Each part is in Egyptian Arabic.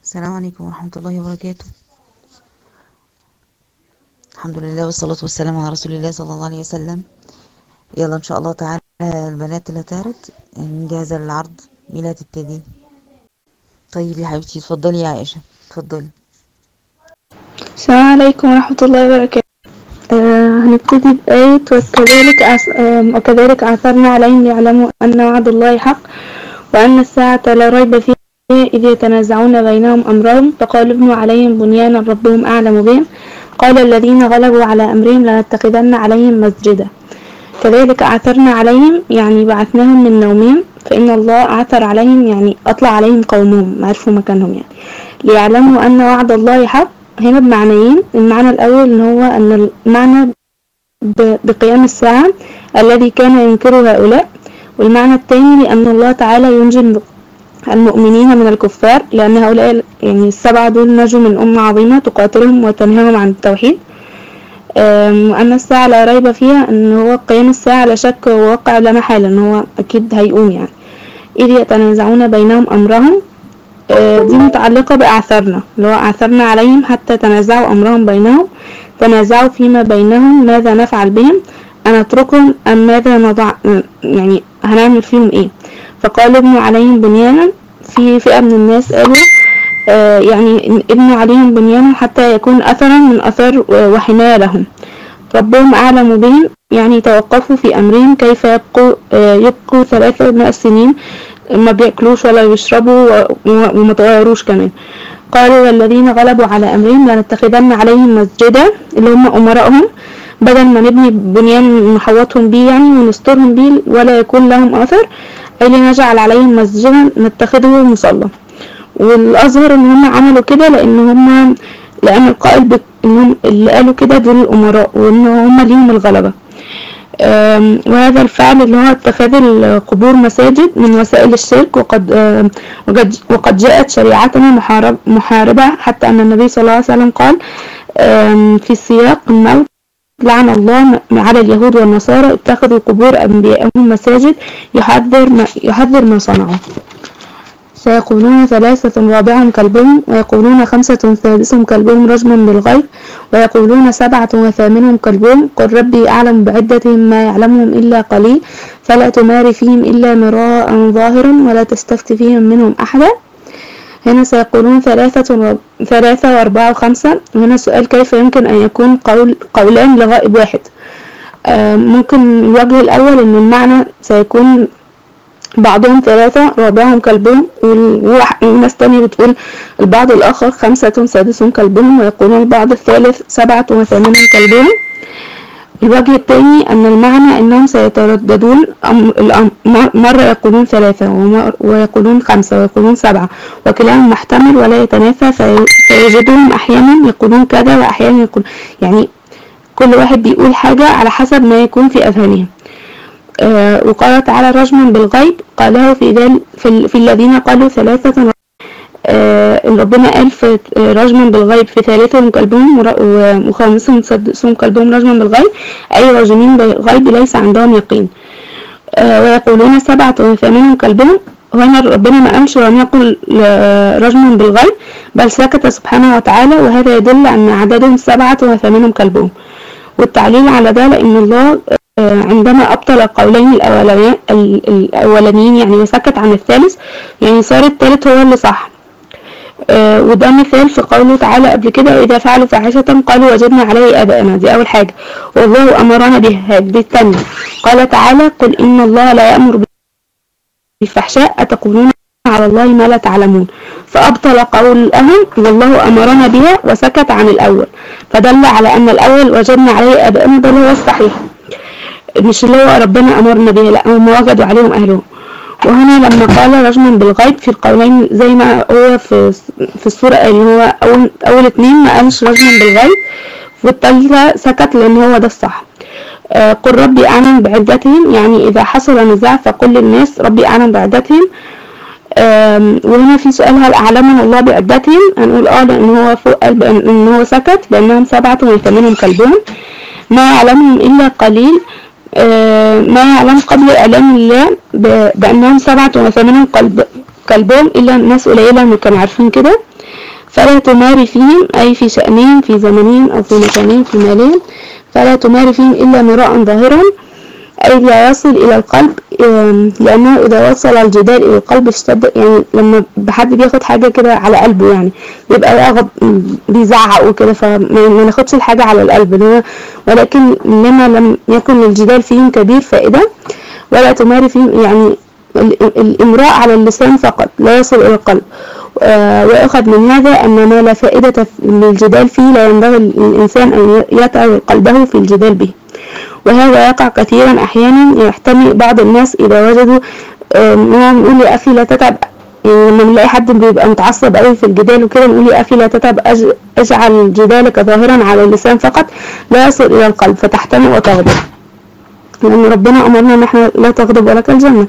السلام عليكم ورحمة الله وبركاته الحمد لله والصلاة والسلام على رسول الله صلى الله عليه وسلم يلا إن شاء الله تعالى البنات اللي تعرض جاهزة للعرض مين اللي هتبتدي طيب يا حبيبتي اتفضلي يا عائشة اتفضلي السلام عليكم ورحمة الله وبركاته آه هنبتدي بآية وكذلك أس... آه وكذلك أثرنا عليهم ليعلموا أن وعد الله حق وأن الساعة لا ريب فيها إذ يتنازعون بينهم أمرهم فقالوا ابنوا عليهم بنيانا ربهم أعلم بهم قال الذين غلبوا على أمرهم لنتخذن عليهم مسجدا كذلك أعثرنا عليهم يعني بعثناهم من نومهم فإن الله أعثر عليهم يعني أطلع عليهم قومهم عرفوا مكانهم يعني ليعلموا أن وعد الله حق هنا بمعنيين المعنى الأول إن هو أن المعنى بقيام الساعة الذي كان ينكره هؤلاء والمعنى الثاني لأن الله تعالى ينجي المؤمنين من الكفار لأن هؤلاء يعني السبعة دول نجوا من أمة عظيمة تقاتلهم وتنهاهم عن التوحيد وأن الساعة لا ريب فيها أن هو قيام الساعة لا شك وواقع لا محالة أن هو أكيد هيقوم يعني إذ يتنازعون بينهم أمرهم دي متعلقة بأعثرنا اللي هو أعثرنا عليهم حتى تنازعوا أمرهم بينهم تنازعوا فيما بينهم ماذا نفعل بهم أنتركهم أم ماذا نضع يعني هنعمل فيهم إيه فقالوا ابنوا عليهم بنيانا في فئة من الناس قالوا آه يعني ابنوا عليهم بنيانا حتى يكون أثرا من أثر وحماية لهم ربهم أعلم بهم يعني توقفوا في أمرهم كيف يبقوا آه يبقوا ثلاثة سنين ما بياكلوش ولا بيشربوا وما تغيروش كمان قالوا والذين غلبوا على أمرهم لنتخذن عليهم مسجدا اللي هم أمراءهم بدل ما نبني بنيان نحوطهم بيه يعني ونسترهم بيه ولا يكون لهم أثر أي لنجعل عليهم مسجدا نتخذه مصلى والأظهر إن هم عملوا كده لأن هم لأن القائل بك إنهم اللي قالوا كده دول الأمراء وإن هم ليهم الغلبة وهذا الفعل اللي هو اتخاذ القبور مساجد من وسائل الشرك وقد وقد جاءت شريعتنا محارب محاربة حتى أن النبي صلى الله عليه وسلم قال في سياق الموت لعن الله على اليهود والنصارى اتخذوا قبور أنبيائهم مساجد يحذر ما, يحذر ما صنعوا سيقولون ثلاثة رابعهم كلبهم ويقولون خمسة سادسهم كلبهم رجما بالغيب ويقولون سبعة وثامنهم كلبهم قل ربي أعلم بعدتهم ما يعلمهم إلا قليل فلا تمار فيهم إلا مراء ظاهرا ولا تستفت فيهم منهم أحدا هنا سيقولون ثلاثة ثلاثة وأربعة وخمسة وهنا سؤال كيف يمكن أن يكون قول قولان لغائب واحد ممكن الوجه الأول أن المعنى سيكون بعضهم ثلاثة رابعهم كلبهم وناس تانية بتقول البعض الآخر خمسة سادسهم كلبهم ويقولون البعض الثالث سبعة وثامنهم كلبهم الوجه الثاني أن المعنى أنهم سيترددون مرة يقولون ثلاثة ويقولون خمسة ويقولون سبعة وكلاهما محتمل ولا يتنافى فيجدهم أحيانا يقولون كذا وأحيانا يقولون يعني كل واحد بيقول حاجة على حسب ما يكون في أذهانهم آه وقال تعالى رجما بالغيب قاله في ذل في, في الذين قالوا ثلاثة آه ربنا قال في رجما بالغيب في ثالثهم كلبهم وخامسهم سدسهم كلبهم رجما بالغيب أي راجمين بالغيب ليس عندهم يقين آه ويقولون سبعة وثامنهم كلبهم وهنا ربنا ما قالش ولم يقل رجما بالغيب بل سكت سبحانه وتعالى وهذا يدل أن عددهم سبعة وثامنهم كلبهم والتعليل على ده لأن الله عندما أبطل القولين الأولانيين يعني وسكت عن الثالث يعني صار الثالث هو اللي صح آه وده مثال في قوله تعالى قبل كده إذا فعلوا فاحشة قالوا وجدنا عليه آباءنا دي أول حاجة والله أمرنا بها دي الثانية قال تعالى قل إن الله لا يأمر بالفحشاء أتقولون على الله ما لا تعلمون فأبطل قول الأهم والله أمرنا بها وسكت عن الأول فدل على أن الأول وجدنا عليه آباءنا ده هو الصحيح مش اللي هو ربنا أمرنا به لا هم وجدوا عليهم أهلهم وهنا لما قال رجما بالغيب في القولين زي ما هو في في السورة اللي هو أول أول اتنين ما قالش رجما بالغيب والتالتة سكت لأن هو ده الصح آه قل ربي أعلم بعدتهم يعني إذا حصل نزاع فقل للناس ربي أعلم بعدتهم وهنا في سؤال هل أعلمنا الله بعدتهم هنقول اه لأن هو فوق قلب إن هو سكت لأنهم سبعة وثمانهم كلبهم ما يعلمهم إلا قليل ما يعلم قبل إعلام الله بأنهم سبعة وثمانهم قلب كلبهم إلا ناس قليلة اللي كانوا عارفين كده فلا تماري فيهم أي في شأنهم في زمنهم أو في مكانهم في مالهم فلا تماري فيهم إلا مراء ظاهرا أي لا يصل إلى القلب لأنه إذا وصل الجدال إلى القلب اشتد يعني لما حد بياخد حاجة كده على قلبه يعني بيبقى ياخد بيزعق وكده فما ناخدش الحاجة على القلب ولكن لما لم يكن الجدال فيهم كبير فائدة ولا تماري فيهم يعني الإمراء على اللسان فقط لا يصل إلى القلب ويؤخذ من هذا أن ما لا فائدة للجدال فيه لا ينبغي للإنسان أن يتعب قلبه في الجدال به وهذا يقع كثيرا أحيانا يحتمي بعض الناس إذا وجدوا نقول يا أخي لا تتعب يعني لما نلاقي حد بيبقى متعصب قوي في الجدال وكده نقول يا أخي لا تتعب اجعل جدالك ظاهرا على اللسان فقط لا يصل إلى القلب فتحتمي وتغضب لأن ربنا أمرنا أن احنا لا تغضب ولك الجنة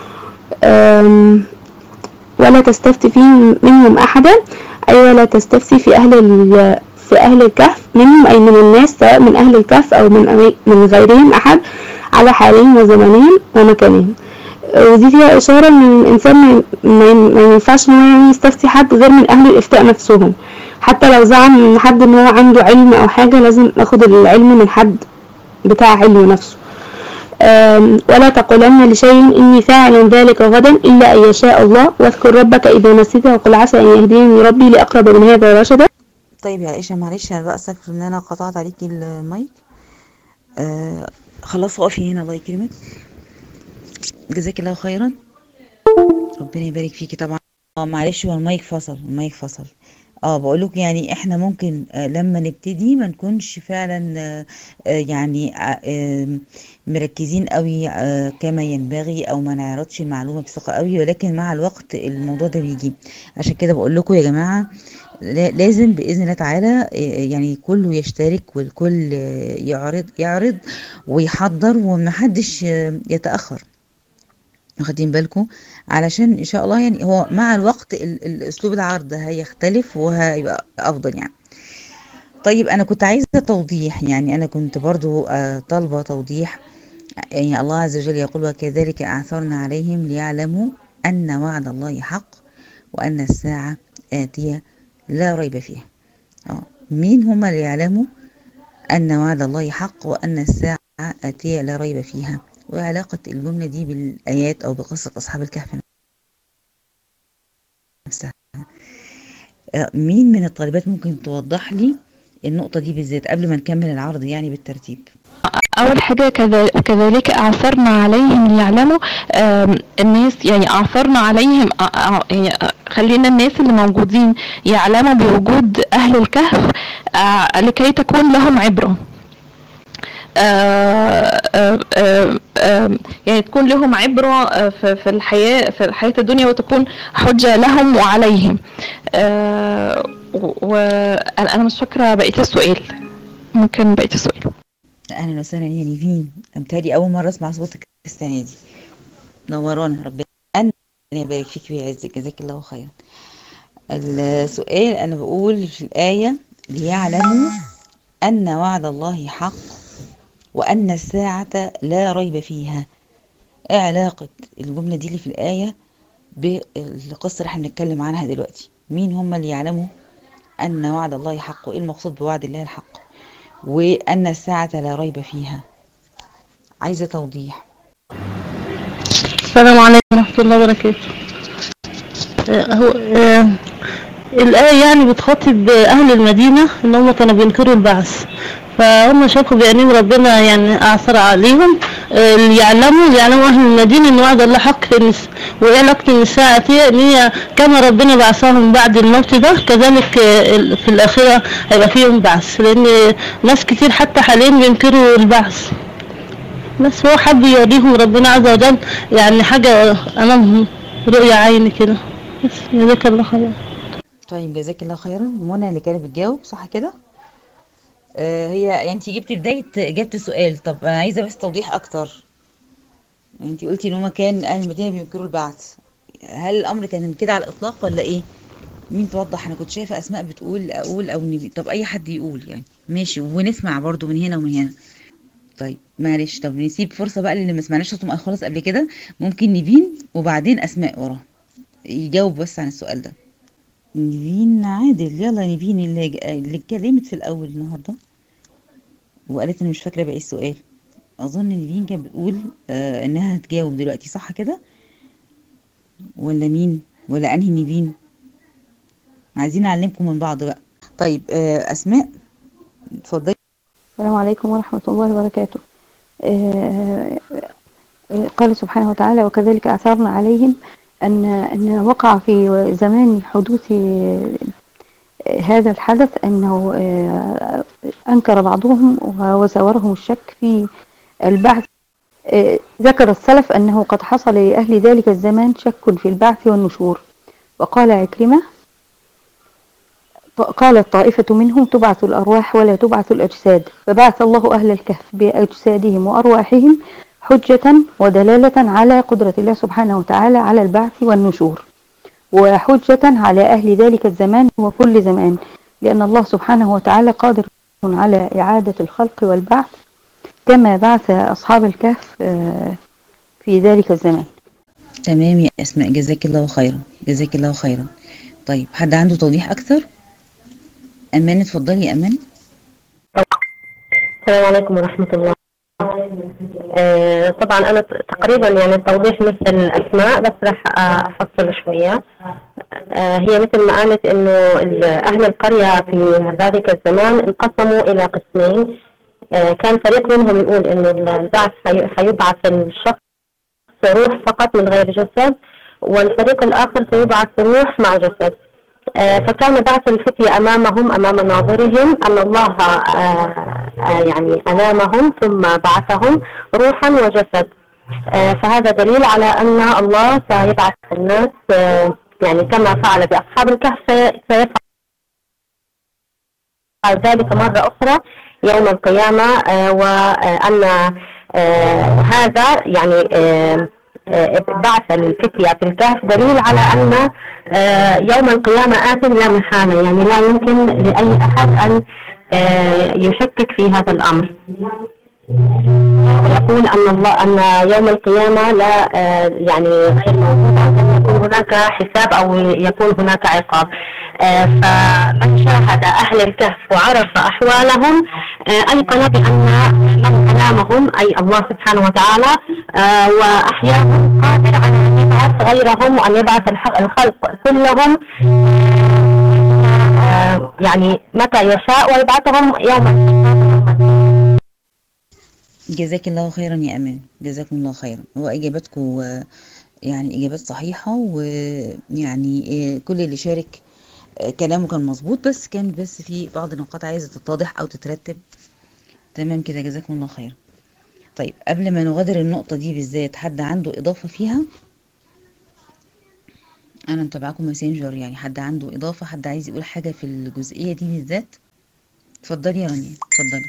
ولا تستفتي فيه منهم أحدا أي ولا تستفتي في أهل في أهل الكهف منهم أي من الناس سواء من أهل الكهف أو من من غيرهم أحد على حالهم وزمانهم ومكانهم ودي فيها إشارة إن الإنسان ما ينفعش إن هو يعني يستفتي حد غير من أهل الإفتاء نفسهم حتى لو زعم من حد إن هو عنده علم أو حاجة لازم ناخد العلم من حد بتاع علم نفسه ولا تقولن لشيء إني فاعل ذلك غدا إلا أن يشاء الله واذكر ربك إذا نسيت وقل عسى أن يهديني ربي لأقرب من هذا رشدا طيب يا عائشة معلش أنا بقى أستغفر إن أنا قطعت عليكي المايك آه خلاص وقفي هنا الله يكرمك جزاك الله خيرا ربنا يبارك فيكي طبعا اه معلش هو المايك فصل المايك فصل اه بقولك يعني احنا ممكن آه لما نبتدي ما نكونش فعلا آه يعني آه مركزين قوي كما ينبغي او ما نعرضش المعلومه بثقه قوي ولكن مع الوقت الموضوع ده بيجي عشان كده بقول لكم يا جماعه لازم باذن الله تعالى يعني كله يشترك والكل يعرض يعرض ويحضر ومحدش يتاخر واخدين بالكم علشان ان شاء الله يعني هو مع الوقت الاسلوب العرض هيختلف وهيبقى افضل يعني طيب انا كنت عايزه توضيح يعني انا كنت برضو طالبه توضيح يعني الله عز وجل يقول وكذلك اعثرنا عليهم ليعلموا ان وعد الله حق وان الساعه اتيه لا ريب فيها اه مين هم اللي يعلموا ان وعد الله حق وان الساعه اتيه لا ريب فيها وعلاقة الجملة دي بالآيات أو بقصة أصحاب الكهف نفسها مين من الطالبات ممكن توضح لي النقطة دي بالذات قبل ما نكمل العرض يعني بالترتيب أول حاجة كذلك أعثرنا عليهم ليعلموا الناس يعني أعثرنا عليهم يعني خلينا الناس اللي موجودين يعلموا بوجود أهل الكهف لكي تكون لهم عبرة آآ آآ يعني تكون لهم عبرة في الحياة في الحياة الدنيا وتكون حجة لهم وعليهم وأنا مش فاكرة بقية السؤال ممكن بقية السؤال أهلا وسهلا يا نيفين أمتالي أول مرة أسمع صوتك السنة دي نورانا ربنا أنا يبارك فيك ويعزك جزاك الله خيرا السؤال أنا بقول في الآية ليعلموا أن وعد الله حق وأن الساعة لا ريب فيها ايه علاقة الجملة دي اللي في الآية بالقصة اللي احنا بنتكلم عنها دلوقتي مين هم اللي يعلموا أن وعد الله حق وإيه المقصود بوعد الله الحق وأن الساعة لا ريب فيها عايزة توضيح السلام عليكم ورحمة الله وبركاته هو آه الآية يعني بتخاطب أهل المدينة إن هم كانوا بينكروا البعث فهم شافوا بأنهم ربنا يعني أعثر عليهم اللي يعلموا اللي يعلموا أهل المدينة إن وعد الله حق وإيه علاقة إن الساعة آتية إن هي كما ربنا بعثهم بعد الموت ده كذلك في الآخرة هيبقى فيهم بعث لأن ناس كتير حتى حاليا بينكروا البعث بس هو حب يوريهم ربنا عز وجل يعني حاجة أمامهم رؤية عيني كده بس جزاك الله خير طيب جزاك الله خيرا منى اللي كانت بتجاوب صح كده آه هي يعني انت جبتي بدايه اجابه السؤال طب انا عايزه بس توضيح اكتر انت قلتي ان هما كان اهل المدينه بينكروا البعث هل الامر كان كده على الاطلاق ولا ايه مين توضح انا كنت شايفه اسماء بتقول اقول او نبي طب اي حد يقول يعني ماشي ونسمع برضو من هنا ومن هنا طيب معلش طب نسيب فرصه بقى اللي ما سمعناش صوتهم خالص قبل كده ممكن نبين وبعدين اسماء ورا يجاوب بس عن السؤال ده نيفين عادل يلا نيفين اللي, اللي اتكلمت في الأول النهاردة وقالت أنا مش فاكرة باقي السؤال أظن نيفين كانت بتقول آه إنها هتجاوب دلوقتي صح كده ولا مين ولا أنهي نيفين عايزين نعلمكم من بعض بقى طيب آه أسماء اتفضلي السلام عليكم ورحمة الله وبركاته آه، آه، قال سبحانه وتعالى وكذلك أثرنا عليهم أن أن وقع في زمان حدوث آه، هذا الحدث أنه آه، أنكر بعضهم وزورهم الشك في البعث آه، ذكر السلف أنه قد حصل لأهل ذلك الزمان شك في البعث والنشور وقال عكرمة قالت طائفة منهم تبعث الأرواح ولا تبعث الأجساد فبعث الله أهل الكهف بأجسادهم وأرواحهم حجة ودلالة على قدرة الله سبحانه وتعالى على البعث والنشور وحجة على أهل ذلك الزمان وكل زمان لأن الله سبحانه وتعالى قادر على إعادة الخلق والبعث كما بعث أصحاب الكهف آه، في ذلك الزمان تمام يا أسماء جزاك الله خيرا جزاك الله خيرا طيب حد عنده توضيح أكثر أمان اتفضلي يا أمان السلام عليكم ورحمة الله آه، طبعا أنا ت- تقريبا يعني التوضيح مثل الأسماء بس راح أفصل شوية آه، هي مثل ما قالت إنه ال- أهل القرية في ذلك الزمان انقسموا إلى قسمين آه، كان فريق منهم يقول إنه البعث حي- حيبعث الشخص روح فقط من غير جسد والفريق الآخر سيبعث روح مع جسد آه، فكان بعث الفتية أمامهم أمام ناظرهم أن الله آه، آه، يعني أنامهم ثم بعثهم روحا وجسد آه، فهذا دليل على أن الله سيبعث الناس آه، يعني كما فعل بأصحاب الكهف سي- سيفعل ذلك مرة أخرى يوم القيامة آه، وأن آه، هذا يعني آه، آه، بعث الفتية في الكهف دليل على أن آه، يوم القيامة آت لا محالة يعني لا يمكن لأي أحد أن آه، يشكك في هذا الأمر يقول أن الله أن يوم القيامة لا آه، يعني غير موجود أن يكون هناك حساب أو يكون هناك عقاب آه، فمن شاهد أهل الكهف وعرف أحوالهم آه، أيقن بأن من أنامهم أي الله سبحانه وتعالى آه، وأحياهم قادر على أن يبعث غيرهم وأن يبعث الح- الخلق كلهم آه، يعني متى يشاء ويبعثهم يوم القيامة جزاك الله خيرا يا أمان جزاكم الله خيرا هو إجاباتكم آه، يعني إجابات صحيحة ويعني آه، كل اللي شارك آه، كلامه كان مظبوط بس كان بس في بعض النقاط عايزة تتضح أو تترتب تمام كده جزاكم الله خيرا طيب قبل ما نغادر النقطة دي بالذات حد عنده إضافة فيها أنا متابعاكم ماسنجر يعني حد عنده إضافة حد عايز يقول حاجة في الجزئية دي بالذات اتفضلي يا رانيا اتفضلي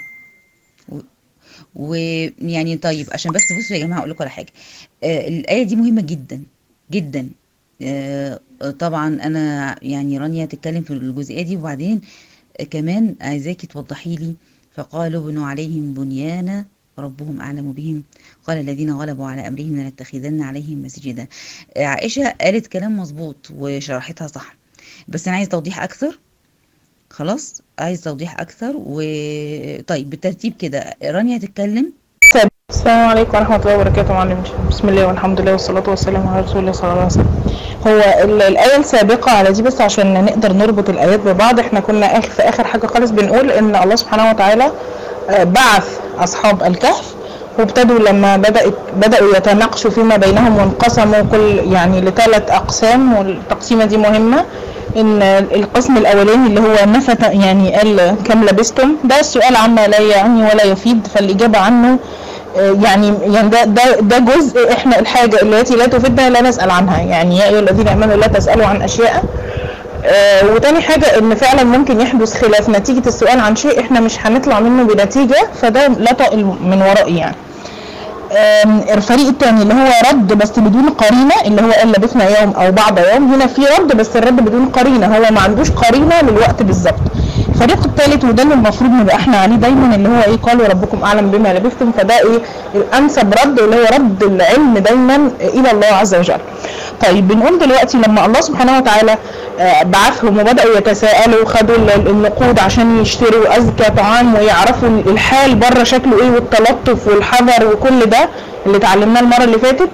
ويعني طيب عشان بس بصوا يا جماعه اقول لكم على حاجه آه الايه دي مهمه جدا جدا آه طبعا انا يعني رانيا تتكلم في الجزئيه دي وبعدين آه كمان عايزاكي توضحي لي فقالوا بنوا عليهم بنيانا ربهم اعلم بهم قال الذين غلبوا على امرهم لنتخذن عليهم مسجدا آه عائشه قالت كلام مظبوط وشرحتها صح بس انا عايز توضيح اكثر خلاص عايز توضيح اكثر وطيب بالترتيب كده رانيا هتتكلم السلام عليكم ورحمة الله وبركاته معلم بسم الله والحمد لله والصلاة والسلام على رسول الله صلى الله عليه وسلم هو ال- الآية السابقة على دي بس عشان نقدر نربط الآيات ببعض احنا كنا آخر في آخر حاجة خالص بنقول إن الله سبحانه وتعالى آه، بعث أصحاب الكهف وابتدوا لما بدأت بدأوا يتناقشوا فيما بينهم وانقسموا كل يعني لثلاث أقسام والتقسيمة دي مهمة ان القسم الاولاني اللي هو نفت يعني قال كم لبستم ده السؤال عما لا يعني ولا يفيد فالاجابه عنه آه، يعني يعني ده ده ده جزء احنا الحاجه التي لا تفيدنا لا نسال عنها يعني يا ايها الذين امنوا لا تسالوا عن اشياء آه، وتاني حاجة ان فعلا ممكن يحدث خلاف نتيجة السؤال عن شيء احنا مش هنطلع منه بنتيجة فده لا طائل من ورائي يعني آم، الفريق الثاني اللي هو رد بس بدون قرينه اللي هو قال لبثنا يوم او بعض يوم هنا في رد بس الرد بدون قرينه هو ما عندوش قرينه للوقت بالظبط الفريق الثالث وده اللي المفروض نبقى احنا عليه دايما اللي هو ايه قالوا ربكم اعلم بما لبثتم فده ايه الانسب رد اللي هو رد العلم دايما الى الله عز وجل طيب بنقول دلوقتي لما الله سبحانه وتعالى آه، بعثهم وبداوا يتساءلوا وخدوا ال- النقود عشان يشتروا ازكى طعام ويعرفوا الحال بره شكله ايه والتلطف والحذر وكل ده اللي اتعلمناه المره اللي فاتت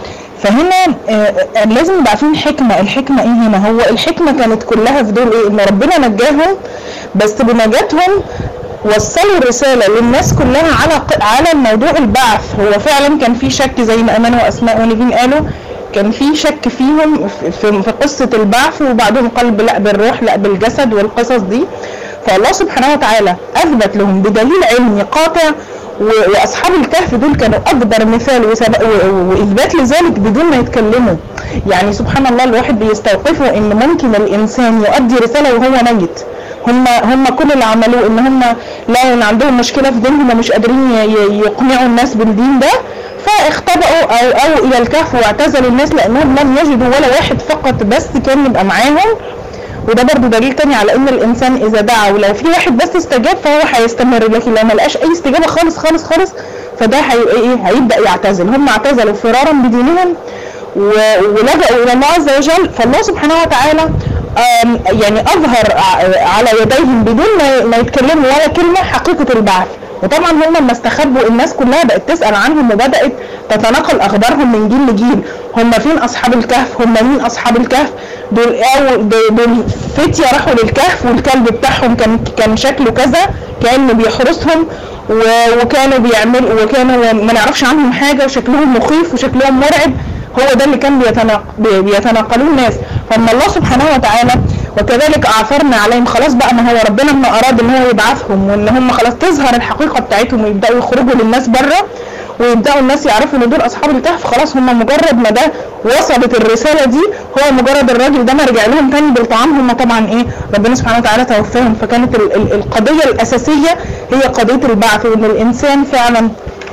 فهنا آه، آه، لازم يبقى عارفين حكمة الحكمة ايه هنا هو الحكمة كانت كلها في دول ايه ان ربنا نجاهم بس بنجاتهم وصلوا الرسالة للناس كلها على ق- على الموضوع البعث هو فعلا كان في شك زي ما امان واسماء ونيفين قالوا كان في شك فيهم في, في, في قصة البعث وبعضهم قال لا بالروح لا بالجسد والقصص دي فالله سبحانه وتعالى اثبت لهم بدليل علمي قاطع و- واصحاب الكهف دول كانوا اكبر مثال وسب- و- و- واثبات لذلك بدون ما يتكلموا يعني سبحان الله الواحد بيستوقفه ان ممكن الانسان يؤدي رساله وهو ميت هم هم كل اللي عملوه ان هم لقوا ان عندهم مشكله في دينهم ومش قادرين ي- ي- يقنعوا الناس بالدين ده فاختبأوا او او الى الكهف واعتزلوا الناس لانهم لم يجدوا ولا واحد فقط بس كان يبقى معاهم وده برضو دليل تاني على ان الانسان اذا دعا ولو في واحد بس استجاب فهو هيستمر لكن لو ما لقاش اي استجابه خالص خالص خالص فده هي ايه هيبدا يعتزل هم اعتزلوا فرارا بدينهم و- ولجأوا الى الله عز وجل فالله سبحانه وتعالى آم، يعني اظهر ع- على يديهم بدون ما- ما يتكلموا ولا كلمه حقيقه البعث وطبعا هم لما استخبوا الناس كلها بقت تسال عنهم وبدات تتناقل اخبارهم من جيل لجيل هم فين اصحاب الكهف هم مين اصحاب الكهف دول أو دول دول فتيه راحوا للكهف والكلب بتاعهم كان كان شكله كذا كان بيحرسهم و- وكانوا بيعملوا وكانوا ما نعرفش عنهم حاجه وشكلهم مخيف وشكلهم مرعب هو ده اللي كان بيتناق... بي- بيتناقلوه الناس فاما الله سبحانه وتعالى وكذلك اعثرنا عليهم خلاص بقى ما هو ربنا لما اراد ان هو يبعثهم وان هم خلاص تظهر الحقيقه بتاعتهم ويبداوا يخرجوا للناس بره ويبداوا الناس يعرفوا ان دول اصحاب الكهف خلاص هم مجرد ما ده وصلت الرساله دي هو مجرد الراجل ده ما رجع لهم تاني بالطعام هم طبعا ايه ربنا سبحانه وتعالى توفاهم فكانت ال- ال- القضيه الاساسيه هي قضيه البعث وان الانسان فعلا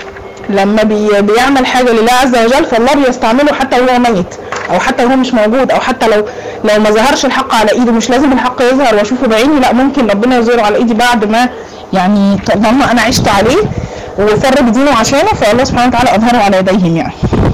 لما بي بيعمل حاجه لله عز وجل فالله بيستعمله حتى وهو ميت او حتى وهو مش موجود او حتى لو لو ما ظهرش الحق على ايده مش لازم الحق يظهر واشوفه بعيني لا ممكن ربنا يظهره على ايدي بعد ما يعني طالما انا عشت عليه وفرق دينه عشانه فالله سبحانه وتعالى اظهره على يديهم يعني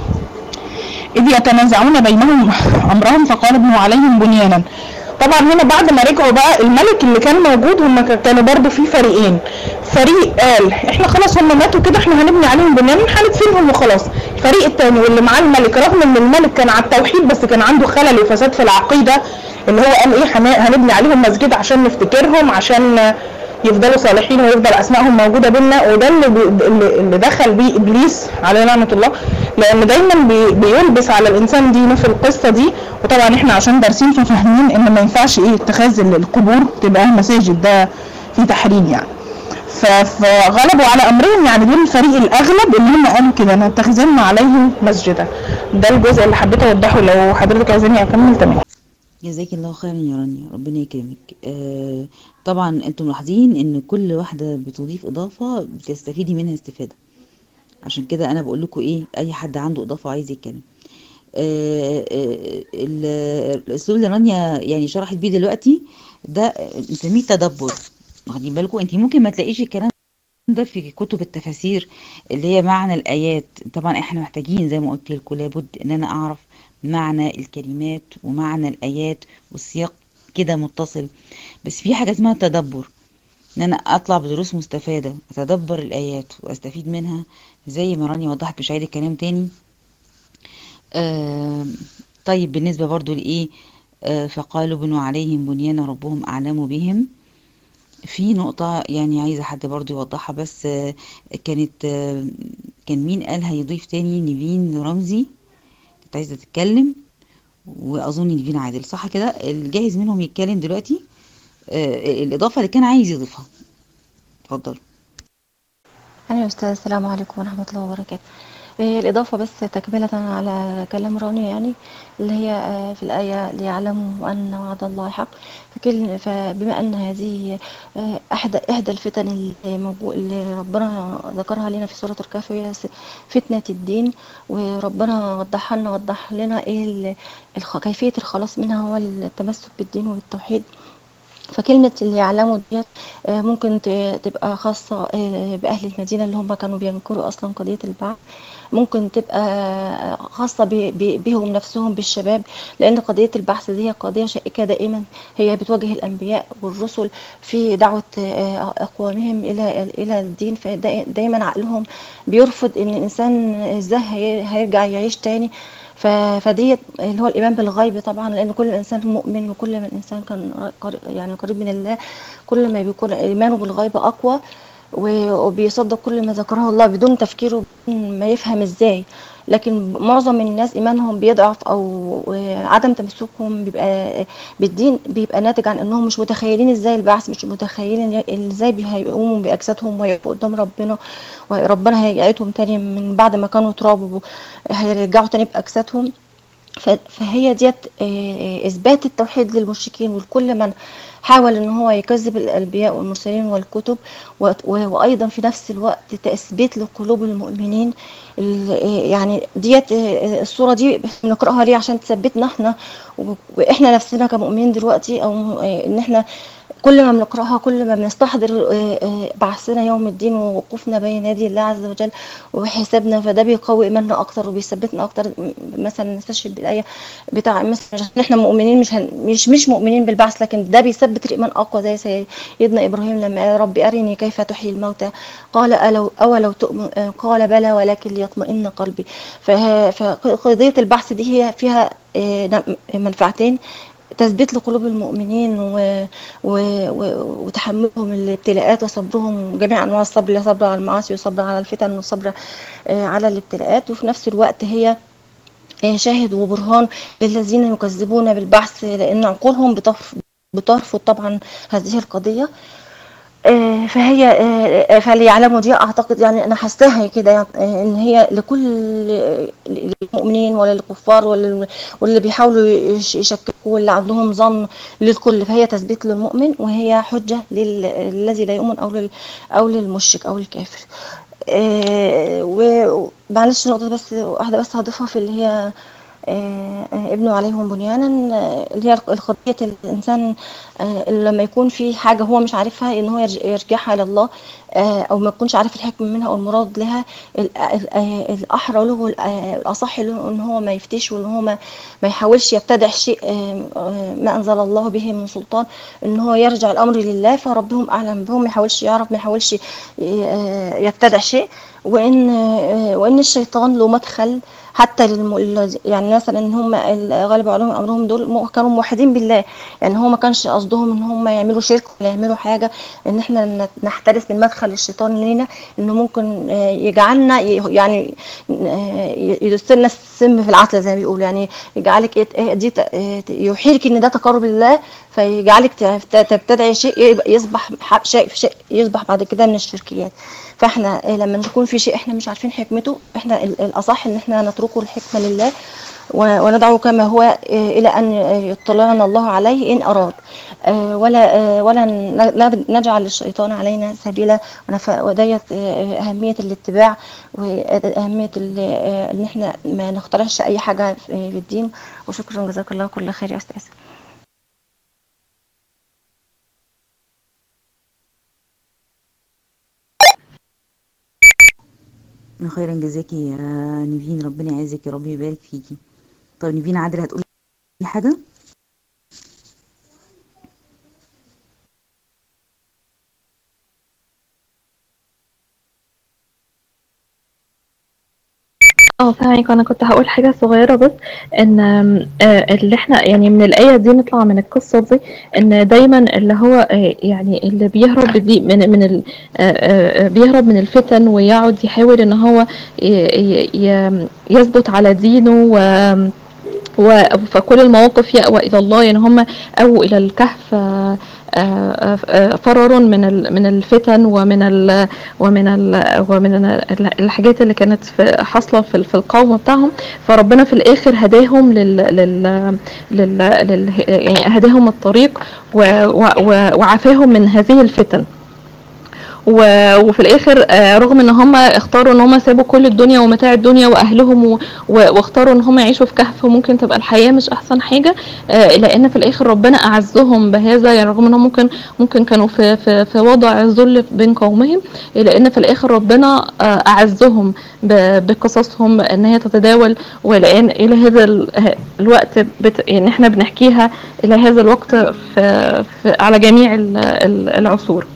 إذ يتنازعون بينهم أمرهم فقال ابنوا عليهم بنيانا طبعا هنا بعد ما رجعوا بقى الملك اللي كان موجود هم ك- كانوا برضو في فريقين فريق قال احنا خلاص هم ماتوا كده احنا هنبني عليهم بنيان هندفنهم وخلاص الفريق التاني واللي معاه الملك رغم ان الملك كان على التوحيد بس كان عنده خلل وفساد في العقيده اللي هو قال ايه هن- هنبني عليهم مسجد عشان نفتكرهم عشان يفضلوا صالحين ويفضل اسمائهم موجوده بينا وده اللي, بي اللي اللي دخل بيه ابليس عليه لعنه الله لان دايما بي بيلبس على الانسان دينه في القصه دي وطبعا احنا عشان دارسين ففاهمين ان ما ينفعش ايه اتخاذ القبور تبقى مساجد ده في تحريم يعني ف- فغلبوا على امرهم يعني دول الفريق الاغلب اللي هم قالوا كده نتخذن عليهم مسجدا ده الجزء اللي حبيت اوضحه لو حضرتك عايزاني اكمل تمام جزاك الله خيرا يا رانيا ربنا يكرمك آه طبعا انتم ملاحظين ان كل واحدة بتضيف اضافة بتستفيدي منها استفادة عشان كده انا بقول لكم ايه اي حد عنده اضافة عايز يتكلم آه آه ال- الاسلوب اللي رانيا يعني شرحت بيه دلوقتي ده نسميه تدبر واخدين بالكم انت ممكن ما تلاقيش الكلام ده في كتب التفاسير اللي هي معنى الآيات طبعا احنا محتاجين زي ما قلت لكم لابد ان انا اعرف معنى الكلمات ومعنى الآيات والسياق كده متصل بس في حاجة اسمها تدبر ان انا اطلع بدروس مستفادة اتدبر الآيات واستفيد منها زي ما رانيا وضحت مش هعيد الكلام تاني آه طيب بالنسبة برضو لإيه آه فقالوا بنوا عليهم بنيانا ربهم أعلم بهم في نقطة يعني عايزة حد برضو يوضحها بس آه، كانت آه، كان مين قال هيضيف تاني نيفين رمزي كنت عايزة تتكلم وأظن نيفين عادل صح كده الجاهز منهم يتكلم دلوقتي آه، الإضافة اللي كان عايز يضيفها اتفضل أنا يا أستاذ السلام عليكم ورحمة الله وبركاته إيه الإضافة بس تكملة على كلام رانيا يعني اللي هي آه، في الآية ليعلموا أن وعد الله حق فكل فبما أن هذه آه، أحد إحدى الفتن اللي, موجو اللي ربنا ذكرها لنا في سورة الكهف هي س- فتنة الدين وربنا وضحها لنا وضح لنا إيه ال- الخ- كيفية الخلاص منها هو التمسك بالدين وبالتوحيد فكلمة اللي يعلموا ديت آه، ممكن ت- تبقى خاصة آه، بأهل المدينة اللي هم كانوا بينكروا أصلا قضية البعث ممكن تبقى آه، خاصة ب- ب- بهم نفسهم بالشباب لأن قضية البحث دي قضية شائكة دائما هي بتواجه الأنبياء والرسل في دعوة آه، أقوامهم إلى إلى الدين فدايما عقلهم بيرفض إن الإنسان إزاي هي- هيرجع يعيش تاني ف- فديت اللي هو الإيمان بالغيب طبعا لأن كل إنسان مؤمن وكل ما الإنسان كان قر- يعني قريب من الله كل ما بيكون إيمانه بالغيب أقوى و- وبيصدق كل ما ذكره الله بدون تفكيره بدون ما يفهم ازاي لكن معظم الناس ايمانهم بيضعف او عدم تمسكهم بيبقى بالدين بيبقى ناتج عن انهم مش متخيلين ازاي البعث مش متخيلين ازاي بي- هيقوموا باجسادهم ويقفوا قدام ربنا وربنا هيقعدهم تاني من بعد ما كانوا تراب هيرجعوا تاني باجسادهم ف- فهي ديت آه، اثبات التوحيد للمشركين ولكل من حاول ان هو يكذب الانبياء والمرسلين والكتب و- و- وايضا في نفس الوقت تثبيت لقلوب المؤمنين ال- آه، يعني ديت آه، الصوره دي بنقراها ليه عشان تثبتنا احنا و- واحنا نفسنا كمؤمنين دلوقتي او آه، ان احنا كل ما بنقراها كل ما بنستحضر آه، آه، بعثنا يوم الدين ووقوفنا بين يدي الله عز وجل وحسابنا فده بيقوي ايماننا اكتر وبيثبتنا اكتر م- مثلا نستشهد بالايه بتاع مثلا عشان احنا مؤمنين مش هن مش مش مؤمنين بالبعث لكن ده بيثبت الايمان اقوى زي سيدنا ابراهيم لما قال ربي ارني كيف تحيي الموتى قال ألو اولو تؤمن آه، قال بلى ولكن ليطمئن قلبي فه- فقضيه البحث دي هي فيها آه، نم- منفعتين تثبيت لقلوب المؤمنين و... و... و... وتحملهم الابتلاءات وصبرهم جميع انواع الصبر صبر على المعاصي وصبر على الفتن وصبر آه، على الابتلاءات وفي نفس الوقت هي آه، شاهد وبرهان للذين يكذبون بالبعث لان عقولهم بترف- بترفض طبعا هذه القضيه آه، فهي آه، فليعلموا دي اعتقد يعني انا حاساها كده يعني آه، ان هي لكل المؤمنين ولا الكفار ولا واللي بيحاولوا يش- يشككوا واللي عندهم ظن للكل فهي تثبيت للمؤمن وهي حجه لل- للذي لا يؤمن او لل او للمشرك او الكافر آه، ومعلش نقطه بس واحده بس هضيفها في اللي هي آه، آه، ابنوا عليهم بنيانا آه، اللي هي القضية الإنسان آه، لما يكون في حاجة هو مش عارفها إن هو يرج- يرجعها إلى الله آه، أو ما يكونش عارف الحكم منها أو المراد لها ال- ال- آه، الأحرى له وال- آه، الأصح له إن هو ما يفتيش وإن هو ما ما يحاولش يبتدع شيء آه، آه، ما أنزل الله به من سلطان إن هو يرجع الأمر لله فربهم أعلم بهم ما يحاولش يعرف ما يحاولش ي- آه، يبتدع شيء وإن آه، وإن الشيطان له مدخل حتى للم... الذي- يعني مثلا ان هم ال- غالب عليهم امرهم دول م- كانوا موحدين بالله يعني هو ما كانش قصدهم ان هم يعملوا شرك ولا يعملوا حاجه ان احنا ن- نحترس من مدخل الشيطان لينا انه ممكن آه، يجعلنا ي- يعني آه، ي- يدس لنا السم في العسل زي ما بيقولوا يعني يجعلك إيه- إيه دي ت- آه، ت- يوحيلك ان ده تقرب لله فيجعلك ت- تبتدعي شيء يبقى يصبح ح- شيء شيء يصبح بعد كده من الشركيات فاحنا آه، لما نكون في شيء احنا مش عارفين حكمته احنا ال- الاصح ان احنا نتركه الحكمه لله و- وندعه كما هو آه، الى ان يطلعنا الله عليه ان اراد آه، ولا آه، ولا ن- نجعل الشيطان علينا سبيلا ونف- وديت آه، اهميه الاتباع واهميه ال- آه، ان احنا ما نخترعش اي حاجه في في الدين وشكرا جزاك الله كل خير يا استاذ خيرا جزاكي يا نيفين ربنا يعزك يا رب يبارك فيكي طيب نيفين عادل هتقولي حاجة اه فاهمك انا كنت هقول حاجه صغيره بس ان آم، آه، اللي احنا يعني من الايه دي نطلع من القصه دي ان دايما اللي هو آه، يعني اللي بيهرب دي من من ال- آه، آه، آه، بيهرب من الفتن ويقعد يحاول ان هو ي- ي- ي- يثبت على دينه و و- فكل المواقف يأوى إلى الله يعني هم أو إلى الكهف آه، آه، آه، فرار من ال- من الفتن ومن ال ومن ال ومن ال- الحاجات اللي كانت في- حاصله في ال- في القوم بتاعهم فربنا في الاخر هداهم لل لل, لل, لل يعني هداهم الطريق و- و- و- وعافاهم من هذه الفتن و- وفي الاخر آه، رغم ان هم اختاروا ان هم سابوا كل الدنيا ومتاع الدنيا واهلهم و- و- واختاروا ان هم يعيشوا في كهف وممكن تبقى الحياه مش احسن حاجه آه، لان في الاخر ربنا اعزهم بهذا يعني رغم انهم ممكن ممكن كانوا في في في وضع ذل بين قومهم لان في الاخر ربنا آه، اعزهم ب- بقصصهم ان هي تتداول والان الى هذا ال- الوقت بت يعني احنا بنحكيها الى هذا الوقت في, في على جميع ال- ال- العصور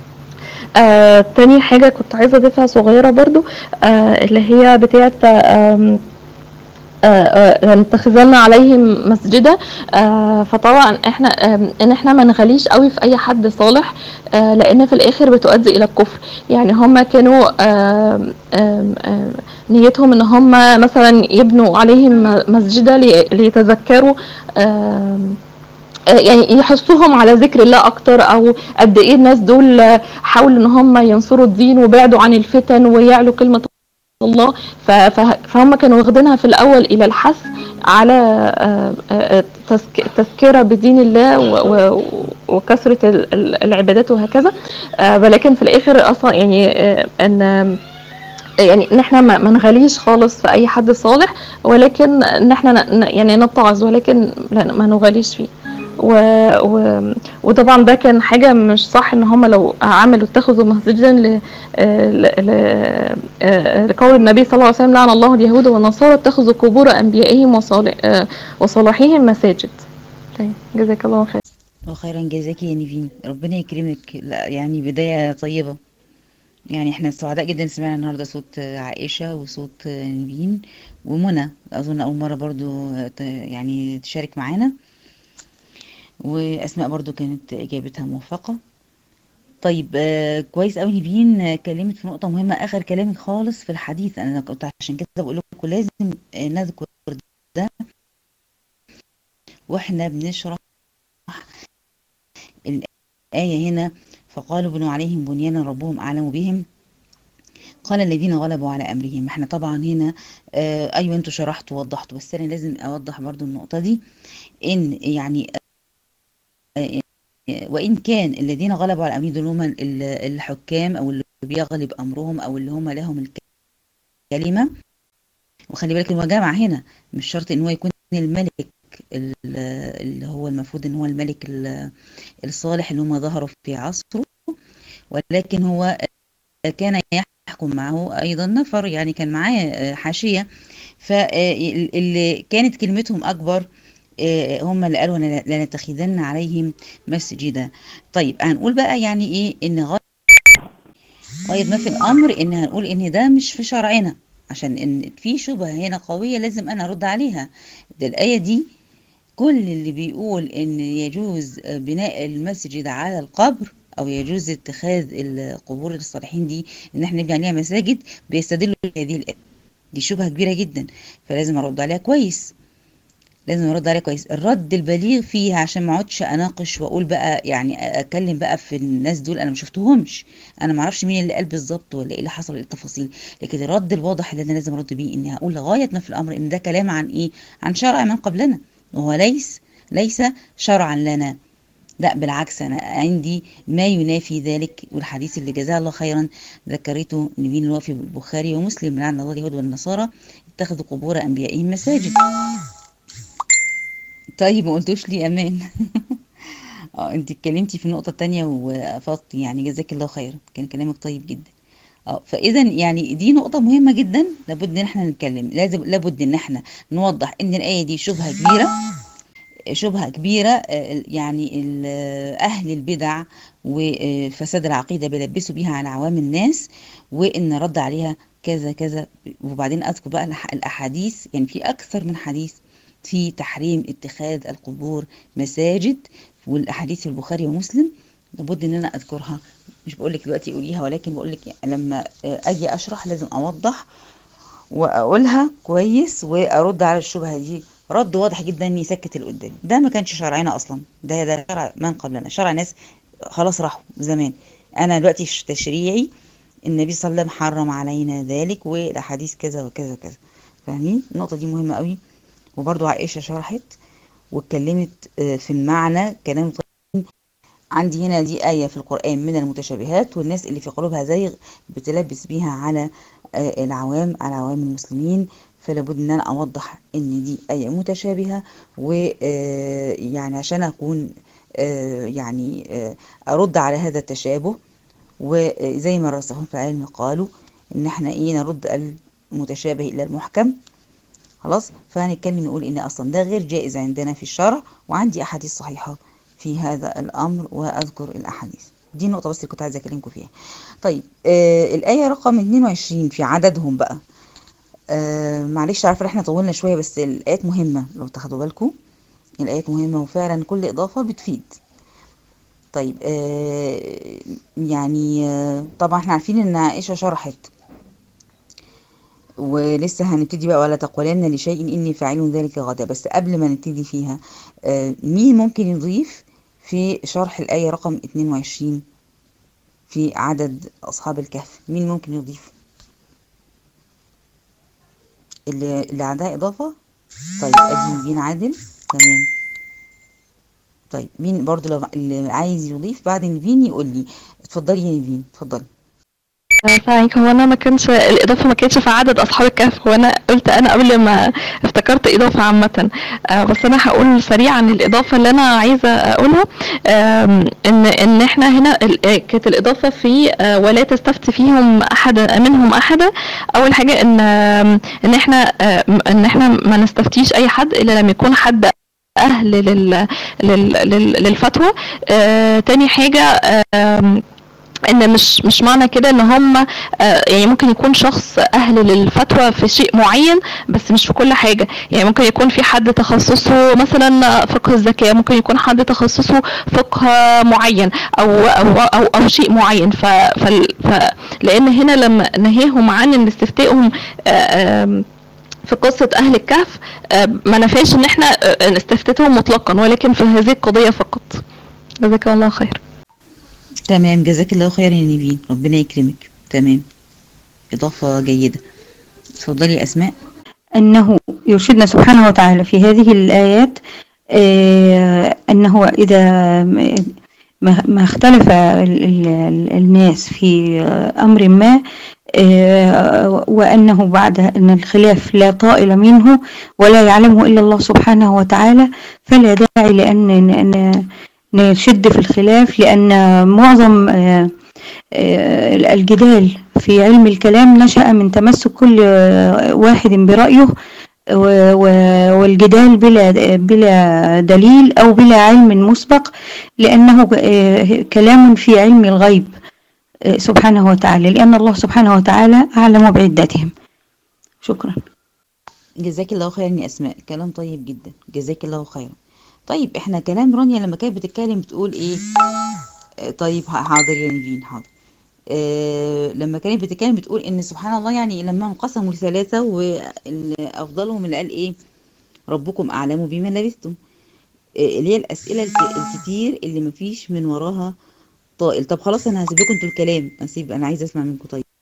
آه، تاني حاجة كنت عايزة أضيفها صغيرة برضو آه، اللي هي بتاعة آم، آه، آه، لنتخذن عليهم مسجدا آه، فطبعا احنا آم، ان احنا ما نغليش قوي في اي حد صالح آه، لان في الاخر بتؤدي الى الكفر يعني هم كانوا آم، آم، آم، نيتهم ان هم مثلا يبنوا عليهم مسجدا لي- ليتذكروا آم، آه، يعني يحثوهم على ذكر الله اكتر او قد ايه الناس دول آه، حاولوا ان هم ينصروا الدين وبعدوا عن الفتن ويعلوا كلمة الله ف- ف- فهم كانوا واخدينها في الاول الى الحث على آه، آه، تذك- تذكرة بدين الله و- و- وكثرة ال- ال- العبادات وهكذا آه، ولكن في الاخر اصلا يعني آه، ان يعني ان احنا ما ما نغليش خالص في اي حد صالح ولكن ان احنا ن- ن- يعني نتعظ ولكن لا ما نغليش فيه و... و... وطبعا ده كان حاجة مش صح ان هم لو عملوا اتخذوا مسجدا ل... ل... ل... آه، لقول النبي صلى الله عليه وسلم لعن الله اليهود والنصارى اتخذوا قبور انبيائهم وصالح... آه، وصالحيهم مساجد طيب جزاك الله خير وخيرا جزاكي يا نيفين ربنا يكرمك لا يعني بداية طيبة يعني احنا سعداء جدا سمعنا النهاردة صوت عائشة وصوت نيفين ومنى أظن أول مرة برضو ت- يعني تشارك معانا وأسماء برضو كانت إجابتها موفقة طيب آه، كويس أوي نيفين آه، كلمت في نقطة مهمة آخر كلامك خالص في الحديث أنا كنت عشان كده بقول لكم لازم آه، نذكر ده واحنا بنشرح الآية هنا فقالوا بنوا عليهم بنيانا ربهم أعلم بهم قال الذين غلبوا على أمرهم احنا طبعا هنا آه أيوة انتوا شرحتوا ووضحتوا بس أنا لازم أوضح برضو النقطة دي إن يعني آه وإن كان الذين غلبوا على أمرهم دول هم ال- الحكام أو اللي بيغلب أمرهم أو اللي هم لهم الكلمة وخلي بالك إن هو جامع هنا مش شرط إن هو يكون الملك ال- اللي هو المفروض إن هو الملك ال- الصالح اللي هم ظهروا في عصره ولكن هو كان يحكم معه أيضا نفر يعني كان معاه حاشية فاللي كانت كلمتهم أكبر آه، هم اللي قالوا لن- لنتخذن عليهم مسجدا طيب هنقول بقى يعني إيه إن غاية غاية ما في الأمر إن هنقول إن ده مش في شرعنا عشان إن في شبهة هنا قوية لازم أنا أرد عليها ده الآية دي كل اللي بيقول ان يجوز بناء المسجد على القبر او يجوز اتخاذ القبور الصالحين دي ان احنا نبني عليها مساجد بيستدلوا بهذه الايه دي شبهه كبيره جدا فلازم ارد عليها كويس لازم ارد عليها كويس الرد البليغ فيها عشان ما اقعدش اناقش واقول بقى يعني اتكلم بقى في الناس دول انا ما شفتهمش انا ما اعرفش مين اللي قال بالظبط ولا ايه اللي حصل ايه التفاصيل لكن الرد الواضح اللي انا لازم ارد بيه اني هقول لغايه ما في الامر ان ده كلام عن ايه عن شرع من قبلنا وهو ليس ليس شرعا لنا لا بالعكس انا عندي ما ينافي ذلك والحديث اللي جزاه الله خيرا ذكرته نبيل الوافي بالبخاري ومسلم لعن الله اليهود والنصارى اتخذوا قبور انبيائهم مساجد طيب ما قلتوش لي امان اه انت اتكلمتي في نقطة تانية وافضتي يعني جزاك الله خيرا كان كلامك طيب جدا اه فاذا يعني دي نقطة مهمة جدا لابد ان احنا نتكلم لازم لابد ان احنا نوضح ان الآية دي شبهة كبيرة شبهة كبيرة آه، يعني ال- أهل البدع وفساد العقيدة بيلبسوا بيها على عوام الناس وإن رد عليها كذا كذا وبعدين أذكر بقى الأح- الأحاديث يعني في أكثر من حديث في تحريم اتخاذ القبور مساجد والأحاديث في البخاري ومسلم لابد إن أنا أذكرها مش بقول لك دلوقتي قوليها ولكن بقول لك لما آه، أجي أشرح لازم أوضح واقولها كويس وارد على الشبهه دي رد واضح جدا يسكت اللي قدامي ده ما كانش شرعنا اصلا ده ده شرع من قبلنا شرع ناس خلاص راحوا زمان انا دلوقتي في تشريعي النبي صلى الله عليه وسلم حرم علينا ذلك والاحاديث كذا وكذا وكذا فاهمين النقطه دي مهمه قوي وبرضو عائشه شرحت واتكلمت آه، في المعنى كلام طيب عندي هنا دي آية في القرآن من المتشابهات والناس اللي في قلوبها زيغ بتلبس بيها على آه، العوام على عوام المسلمين فلا بد ان انا اوضح ان دي آية متشابهة ويعني عشان اكون آه، يعني آه، ارد على هذا التشابه وزي ما الراسخون في العلم قالوا ان احنا ايه نرد المتشابه الى المحكم خلاص فهنتكلم نقول ان اصلا ده غير جائز عندنا في الشرع وعندي احاديث صحيحة في هذا الامر واذكر الاحاديث دي النقطة بس اللي كنت عايزة اكلمكم فيها طيب آه الآية رقم 22 في عددهم بقى آه معلش عارفة احنا طولنا شوية بس الآيات مهمة لو تاخدوا بالكم الآيات مهمة وفعلا كل إضافة بتفيد طيب آه يعني آه طبعا احنا عارفين ان عائشة شرحت ولسه هنبتدي بقى ولا تقولن لشيء اني فاعل ذلك غدا بس قبل ما نبتدي فيها آه مين ممكن يضيف في شرح الآية رقم 22 في عدد أصحاب الكهف مين ممكن يضيف اللي, اللي عندها إضافة طيب أدي نبين عادل تمام طيب مين برضو لو اللي عايز يضيف بعد نبين يقول لي اتفضلي يا نبين اتفضلي فاهمك هو انا ما كانش الاضافه ما كانتش في عدد اصحاب الكهف هو انا قلت انا قبل ما افتكرت اضافه عامه آه، بس انا هقول سريعا الاضافه اللي انا عايزه اقولها آم، ان ان احنا هنا ال- آه، كانت الاضافه في آه، ولا تستفت فيهم احد منهم احدا اول حاجه ان آم، ان احنا آه، ان احنا ما نستفتيش اي حد الا لما يكون حد اهل لل لل لل للفتوى آه، تاني حاجه آم، ان مش مش معنى كده ان هم آه، يعني ممكن يكون شخص اهل للفتوى في شيء معين بس مش في كل حاجه يعني ممكن يكون في حد تخصصه مثلا فقه الزكاه ممكن يكون حد تخصصه فقه معين او او او, أو شيء معين ف, فال- ف لان هنا لما نهيهم عن ان استفتائهم آه، آم، في قصة أهل الكهف آه، ما نفاش إن إحنا آه، نستفتتهم مطلقا ولكن في هذه القضية فقط جزاك الله خير تمام جزاك الله خير يا نبيل ربنا يكرمك تمام إضافة جيدة اتفضلي يا أسماء أنه يرشدنا سبحانه وتعالى في هذه الآيات آه، أنه إذا ما ما اختلف ال- ال- الناس في آه، أمر ما آه، وأنه بعد أن الخلاف لا طائل منه ولا يعلمه إلا الله سبحانه وتعالى فلا داعي لأن ن- نشد في الخلاف لأن معظم آه، آه، الجدال في علم الكلام نشأ من تمسك كل آه، واحد برأيه و- و- والجدال بلا بلا دليل أو بلا علم مسبق لأنه آه، كلام في علم الغيب آه، سبحانه وتعالى لأن الله سبحانه وتعالى أعلم بعدتهم شكرا جزاك الله خيرا يا أسماء كلام طيب جدا جزاك الله خيرا طيب احنا كلام رانيا لما كانت بتتكلم بتقول ايه آه، طيب ح- حاضر يا نبيل حاضر آه لما كانت بتتكلم بتقول ان سبحان الله يعني لما انقسموا لثلاثة وافضلهم اللي قال ايه ربكم اعلم بما لبثتم آه اللي هي الاسئلة الك- الكتير اللي مفيش من وراها طائل طب خلاص انا هسيب لكم انتوا الكلام اسيب انا عايزه اسمع منكم طيب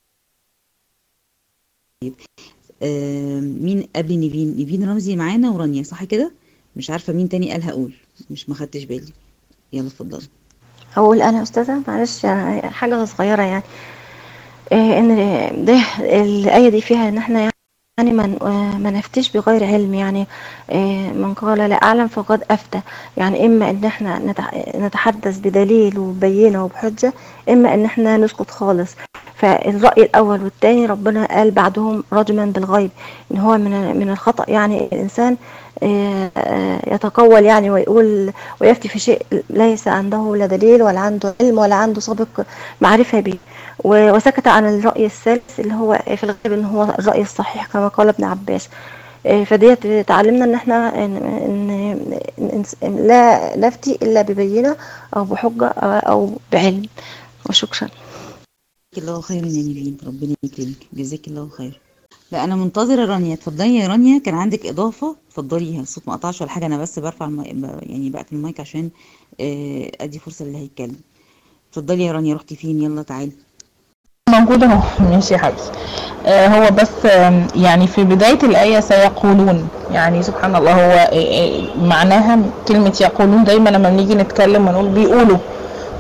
آه مين قبل نيفين نيفين رمزي معانا ورانيا صح كده مش عارفه مين تاني قال هقول مش ما خدتش بالي يلا اتفضلي أقول أنا أستاذة معلش يعني حاجة صغيرة يعني إيه إن ده الآية دي فيها إن إحنا يعني ما ن- ما نفتيش بغير علم يعني إيه من قال لا أعلم فقد أفتى يعني إما إن إحنا نتح- نتحدث بدليل وبينة وبحجة إما إن إحنا نسكت خالص فالرأي الأول والتاني ربنا قال بعدهم رجما بالغيب إن هو من من الخطأ يعني الإنسان إيه، آه، يتقول يعني ويقول ويفتي في شيء ليس عنده لا دليل ولا عنده علم ولا عنده سابق معرفة به و- وسكت عن الرأي الثالث اللي هو في الغالب ان هو الرأي الصحيح كما قال ابن عباس إيه، فديت تعلمنا ان احنا ان, إن, إن, إن لا نفتي الا ببينة او بحجة او أو بعلم وشكرا جزاك الله خيرا يا نيفين ربنا يكرمك جزاك الله خير لا انا منتظره رانيا اتفضلي يا رانيا كان عندك اضافه اتفضلي الصوت ما قطعش ولا حاجه انا بس برفع المي... ب- يعني بقفل المايك عشان آه، ادي فرصه اللي هيتكلم اتفضلي يا رانيا رحتي فين يلا تعالي موجودة اهو ماشي يا حبيبي آه، هو بس آم، يعني في بداية الآية سيقولون يعني سبحان الله هو آه، آه، معناها كلمة يقولون دايما لما بنيجي نتكلم ونقول بيقولوا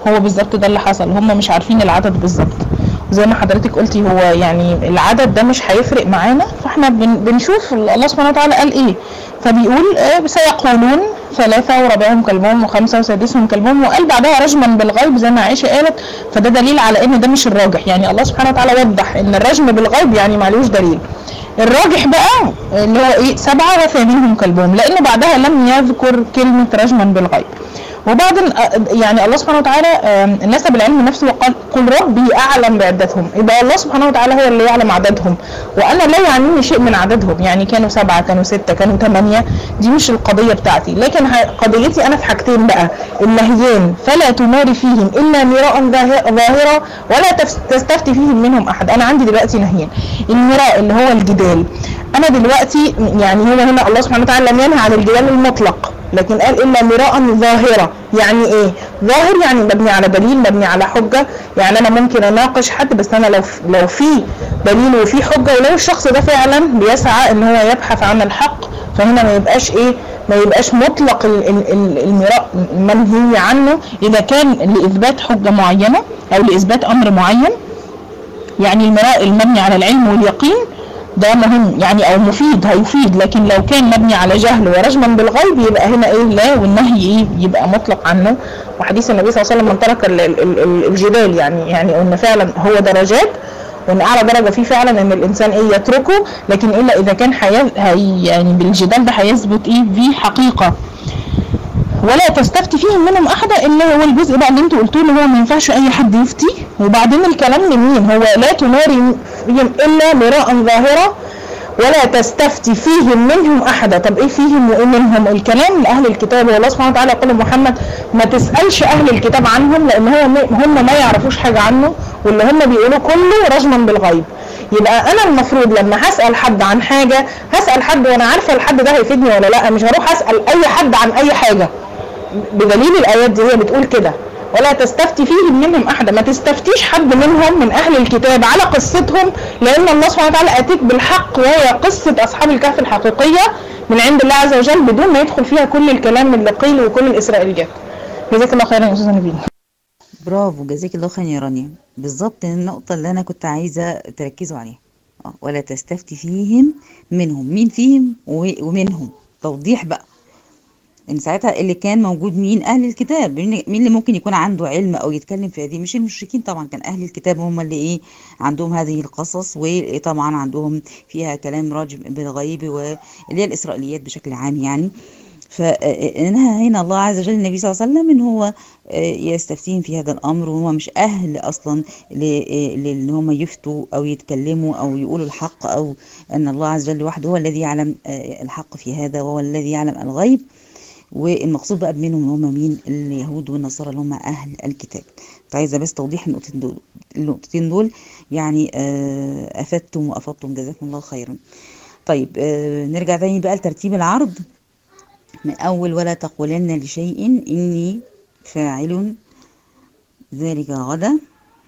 هو بالظبط ده اللي حصل هم مش عارفين العدد بالظبط زي ما حضرتك قلتي هو يعني العدد ده مش هيفرق معانا فاحنا بن بنشوف الله سبحانه وتعالى قال ايه فبيقول آه، سيقولون ثلاثة ورابعهم كلبهم وخمسة وسادسهم كلبهم وقال بعدها رجما بالغيب زي ما عائشة قالت فده دليل على ان ده مش الراجح يعني الله سبحانه وتعالى وضح ان الرجم بالغيب يعني معلوش دليل الراجح بقى اللي هو ايه سبعة وثامنهم كلبهم لانه بعدها لم يذكر كلمة رجما بالغيب وبعدين آه، يعني الله سبحانه وتعالى آم، نسب العلم نفسه وقال قل ربي اعلم بعدتهم يبقى الله سبحانه وتعالى هو اللي يعلم عددهم وانا لا يعنيني شيء من عددهم يعني كانوا سبعه كانوا سته كانوا ثمانيه دي مش القضيه بتاعتي لكن ه- قضيتي انا في حاجتين بقى النهيين فلا تماري فيهم الا مراء ظاهر- ظاهرا ولا تفس- تستفتي فيهم منهم احد انا عندي دلوقتي نهيين المراء اللي هو الجدال انا دلوقتي يعني هو هنا الله سبحانه وتعالى لم ينهى عن الجدال المطلق لكن قال الا مراء ظاهره يعني ايه ظاهر يعني مبني على دليل مبني على حجه يعني انا ممكن اناقش حد بس انا لو لو في دليل وفي حجه ولو الشخص ده فعلا بيسعى ان هو يبحث عن الحق فهنا ما يبقاش ايه ما يبقاش مطلق ال- ال- ال- المراء منهي عنه اذا كان لاثبات حجه معينه او لاثبات امر معين يعني المراء المبني على العلم واليقين ده مهم يعني او مفيد هيفيد لكن لو كان مبني على جهل ورجما بالغيب يبقى هنا ايه لا والنهي ايه يبقى مطلق عنه وحديث النبي صلى الله عليه وسلم من ترك ال- ال- ال- الجدال يعني يعني قلنا فعلا هو درجات وان اعلى درجه فيه فعلا ان الانسان ايه يتركه لكن الا اذا كان حي... هي يعني بالجدال ده هيثبت ايه في حقيقه ولا تستفتي فيهم منهم احدا الا هو الجزء بقى اللي انتوا قلتوه اللي هو ما ينفعش اي حد يفتي وبعدين الكلام لمين هو لا تماري فيهم الا مراء ظاهرا ولا تستفتي فيهم منهم احدا طب ايه فيهم وايه منهم الكلام لاهل الكتاب والله سبحانه وتعالى يقول لمحمد ما تسالش اهل الكتاب عنهم لان هو هم ما يعرفوش حاجه عنه واللي هم بيقولوا كله رجما بالغيب يبقى انا المفروض لما هسال حد عن حاجه هسال حد وانا عارفه الحد ده هيفيدني ولا لا مش هروح اسال اي حد عن اي حاجه بدليل الايات دي هي بتقول كده ولا تستفتي فيهم منهم احدا ما تستفتيش حد منهم من اهل الكتاب على قصتهم لان الله سبحانه وتعالى اتيك بالحق وهي قصه اصحاب الكهف الحقيقيه من عند الله عز وجل بدون ما يدخل فيها كل الكلام اللي قيل وكل الاسرائيليات جزاك الله خيرا يا استاذه نبيل برافو جزاك الله خير يا رانيا بالظبط النقطة اللي أنا كنت عايزة تركزوا عليها آه، ولا تستفتي فيهم منهم مين فيهم و- ومنهم توضيح بقى ان ساعتها اللي كان موجود مين اهل الكتاب مين مين اللي ممكن يكون عنده علم او يتكلم في هذه مش المشركين طبعا كان اهل الكتاب هم اللي ايه عندهم هذه القصص وطبعا عندهم فيها كلام راجم بالغيب واللي هي الاسرائيليات بشكل عام يعني فنهى هنا الله عز وجل النبي صلى الله عليه وسلم ان هو يستفتيهم في هذا الامر وهو مش اهل اصلا لان هم يفتوا او يتكلموا او يقولوا الحق او ان الله عز وجل وحده هو الذي يعلم الحق في هذا وهو الذي يعلم الغيب والمقصود بقى منهم اللي هم مين اليهود والنصارى اللي هم اهل الكتاب كنت عايزه بس توضيح النقطتين دول النقطتين دول يعني افدتم وافدتم جزاكم الله خيرا طيب نرجع تاني بقى لترتيب العرض من اول ولا تقولن لشيء اني فاعل ذلك غدا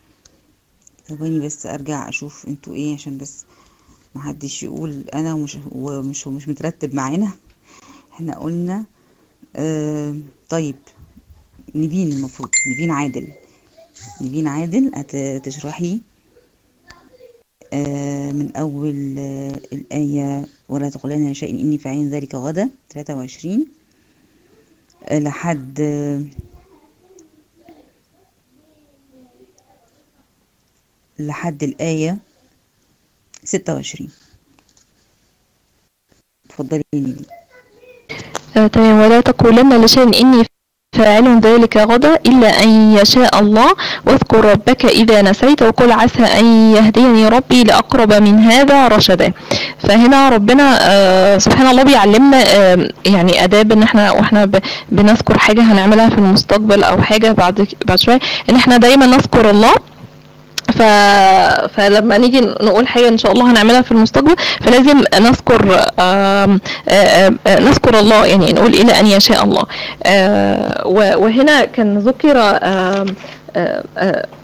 ثواني بس ارجع اشوف انتوا ايه عشان بس محدش يقول انا ومش ومش مش مترتب معانا احنا قلنا آه طيب نبين المفروض نبين عادل نبين عادل هتشرحي آه من أول آه الآية ولا تقولن شيء إني فاعل ذلك غدا 23 آه لحد آه لحد الآية 26 اتفضلي نيلي آه تمام ولا تقولن لشيء إني فاعل ذلك غدا إلا أن يشاء الله واذكر ربك إذا نسيت وقل عسى أن يهديني ربي لأقرب من هذا رشدا فهنا ربنا آه سبحان الله بيعلمنا آه يعني آداب إن احنا واحنا بنذكر حاجة هنعملها في المستقبل أو حاجة بعد بعد شوية إن احنا دايما نذكر الله ف... فلما نيجي نقول حاجه ان شاء الله هنعملها في المستقبل فلازم نذكر آم آم نذكر الله يعني نقول الى ان يشاء الله وهنا كان ذكر آم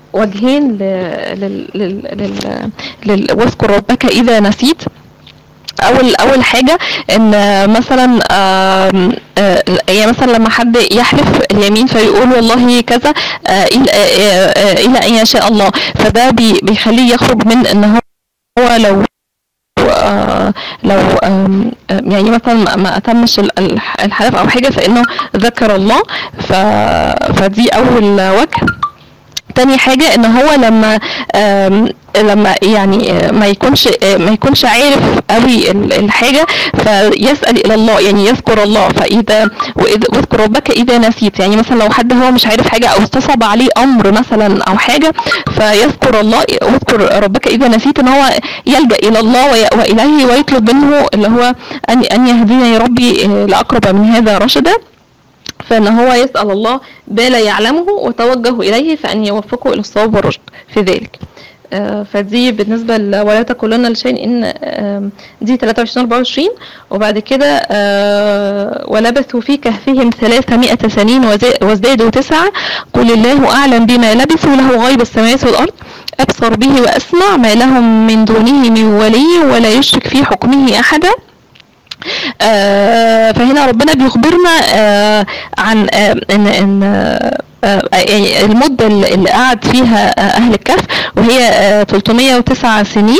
وجهين لل... لل... لل... لل... واذكر ربك اذا نسيت اول اول حاجه ان مثلا آم، آه، يعني مثلا لما حد يحلف اليمين فيقول والله كذا آه، الى آه، آه، الى ان يشاء الله فده بي- بيخليه يخرج من ان هو هو لو آه، لو آم، آم، يعني مثلا ما- ما اتمش ال- الح- الحلف او حاجه فانه ذكر الله ف فدي اول وجه تاني حاجة ان هو لما آم، لما يعني آه، ما يكونش آه، ما يكونش عارف قوي ال- الحاجة فيسأل الى الله يعني يذكر الله فاذا وإذ- واذكر ربك اذا نسيت يعني مثلا لو حد هو مش عارف حاجة او استصعب عليه امر مثلا او حاجة فيذكر الله واذكر ربك اذا نسيت ان هو يلجأ الى الله وي- واليه ويطلب منه اللي هو ان ان يهديني ربي آه، لاقرب من هذا رشدا فان هو يسأل الله ما لا يعلمه وتوجه اليه فان يوفقه الى الصواب والرشد في ذلك آه، فدي بالنسبة ل- ولا تقولن لشيء ان آم، دي 23 24 وبعد كده آه، ولبثوا في كهفهم 300 سنين وزا- وازدادوا تسعة قل الله اعلم بما لبثوا له غيب السماوات والارض ابصر به واسمع ما لهم من دونه من ولي ولا يشرك في حكمه احدا آه، فهنا ربنا بيخبرنا آه، عن آه، ان ان آه، آه، يعني المدة اللي اللي قعد فيها آه، أهل الكهف وهي آه، 309 سنين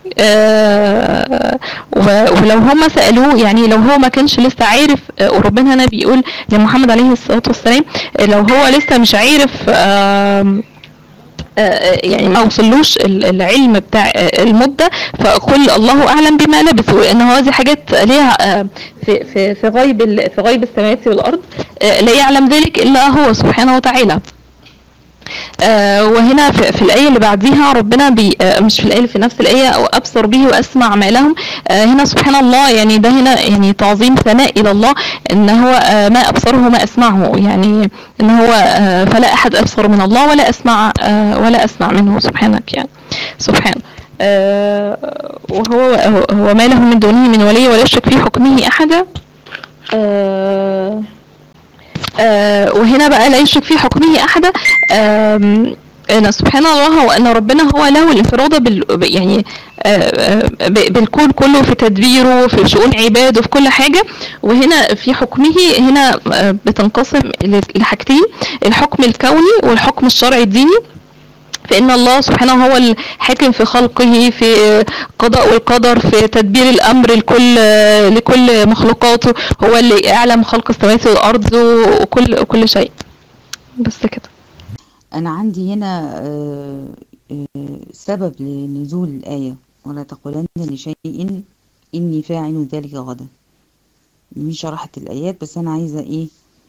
آه، و- ولو هم سألوه يعني لو هو ما كانش لسه عارف آه، وربنا هنا بيقول لمحمد عليه الصلاة والسلام آه، لو هو لسه مش عارف آم، آه، يعني ما وصلوش ال- العلم بتاع آه، المدة فقل الله أعلم بما لبثوا لأن هو دي حاجات ليها آه، في في في غيب ال- في غيب السماوات والأرض آه، لا يعلم ذلك إلا هو سبحانه وتعالى آه، وهنا في, في الآية اللي بعديها ربنا بي آه، مش في الآية اللي في نفس الآية أو أبصر به وأسمع ما لهم آه، هنا سبحان الله يعني ده هنا يعني تعظيم ثناء إلى الله إن هو آه، ما أبصره ما أسمعه يعني إن هو آه، فلا أحد أبصر من الله ولا أسمع آه، ولا أسمع منه سبحانك يعني سبحانه آه، وهو هو ما له من دونه من ولي ولا يشرك في حكمه أحدا آه، آه، وهنا بقى لا يشرك في حكمه احدا آم، ان سبحان الله هو ان ربنا هو له الانفراد بال يعني آه، آه، ب- بالكون كله في تدبيره في شؤون عباده في كل حاجه وهنا في حكمه هنا آه، بتنقسم ل- لحاجتين الحكم الكوني والحكم الشرعي الديني فإن الله سبحانه هو الحاكم في خلقه في قضاء والقدر في تدبير الأمر لكل لكل مخلوقاته هو اللي يعلم خلق السماوات والأرض وكل وكل شيء بس كده أنا عندي هنا آه، آه، سبب لنزول الآية ولا تقولن لشيء إني فاعل ذلك غدا مش شرحت الآيات بس أنا عايزة إيه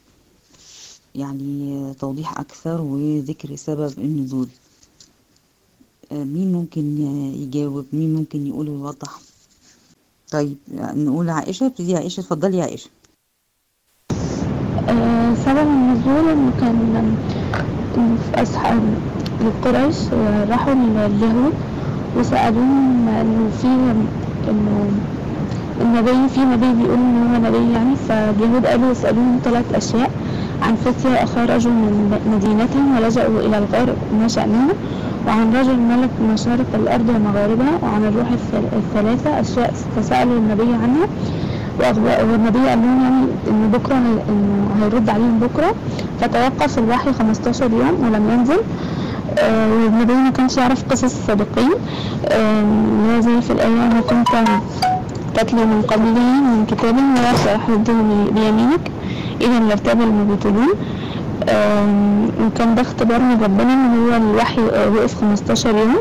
يعني آه، توضيح أكثر وذكر سبب النزول آه، مين ممكن آه، يجاوب مين ممكن يقول ويوضح طيب نقول عائشة ابتدي عائشة اتفضلي يا عائشة آه، سبب النزول انه كان إنه في أصحاب القريش راحوا اليهود وسألوهم انه في انه النبي في نبي بيقول ان هو نبي يعني فاليهود قالوا يسألوهم ثلاث اشياء عن فتية خرجوا من مدينتهم ولجأوا الى الغار ما شأنهم وعن رجل ملك مشارق الارض ومغاربها وعن الروح الثل- الثلاثة اشياء فسألوا النبي عنها وأخبار- والنبي قال لهم يعني ان بكره هي- انه هيرد عليهم بكره فتوقف الوحي 15 يوم ولم ينزل آه، والنبي ما كانش يعرف قصص السابقين آه، اللي هي زي في الآية أنا كنت تتلو من قبله من كتاب ولا سأحده بيمينك إذا لارتاب المبطلون آم، وكان ده اختبار من ربنا ان هو الوحي آه، وقف 15 يوم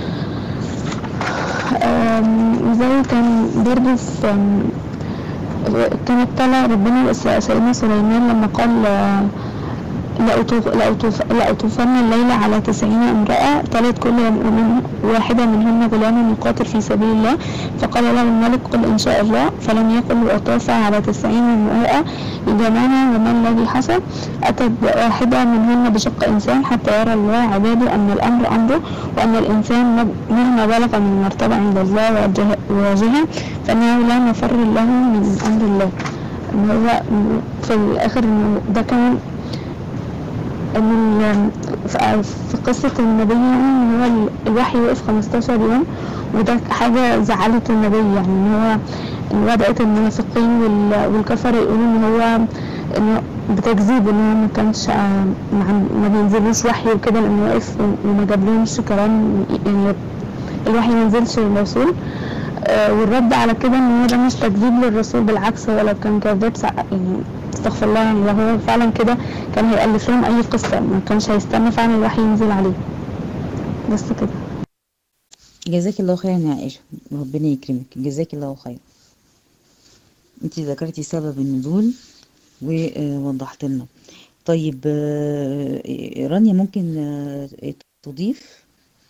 آم، وزي كان برضه في آم، كانت طلع ربنا سيدنا سليمان لما قال آه، لأطوف- لأطوف- لأطوفن الليل على تسعين امرأة تلت كل من واحدة منهن غلام يقاتل في سبيل الله فقال له الملك قل إن شاء الله فلم يقل وأطاف على تسعين امرأة لجمعنا وما الذي حصل أتت واحدة منهن بشق إنسان حتى يرى الله عباده أن الأمر أمره وأن الإنسان مب- مهما بلغ من مرتبة عند الله وجه- وجهه فإنه لا مفر له من أمر الله إن هو في الآخر إنه ده كان ان ال- في في قصة النبي يعني ان هو ال- الوحي وقف 15 يوم وده حاجة زعلت النبي يعني ان هو ان بدأت المنافقين وال- والكفر يقولوا ان هو انه بتكذيب ان هو ما كانش آه، ما ما بينزلوش وحي وكده لانه وقف وما جابلهمش كلام يعني الوحي ما نزلش للرسول آه، والرد على كده ان هو ده مش تكذيب للرسول بالعكس هو لو كان كذاب سع- يعني استغفر الله يعني لو هو فعلا كده كان هيألف لهم اي قصة ما كانش هيستنى فعلا الوحي ينزل عليه بس كده جزاك الله خيرا يا عائشة ربنا يكرمك جزاك الله خيرا انت ذكرتي سبب النزول ووضحت لنا طيب آه، رانيا ممكن آه، تضيف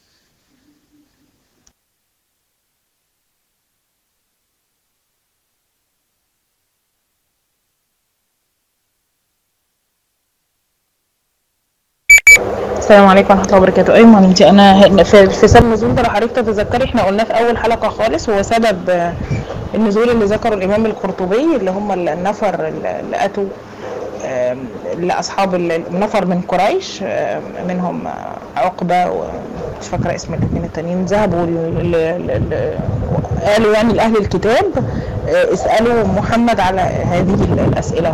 السلام عليكم ورحمه الله وبركاته ايوه ما انت انا في في سبب النزول ده لو حضرتك تتذكري احنا قلناه في اول حلقه خالص هو سبب آه، النزول اللي ذكره الامام القرطبي اللي هم النفر اللي اتوا آم، لاصحاب ال- النفر من قريش آم، منهم آه، عقبه ومش فاكره اسم الاثنين التانيين ذهبوا ل- ل- ل- ل- قالوا يعني لاهل الكتاب آه، اسالوا محمد على هذه ال- الاسئله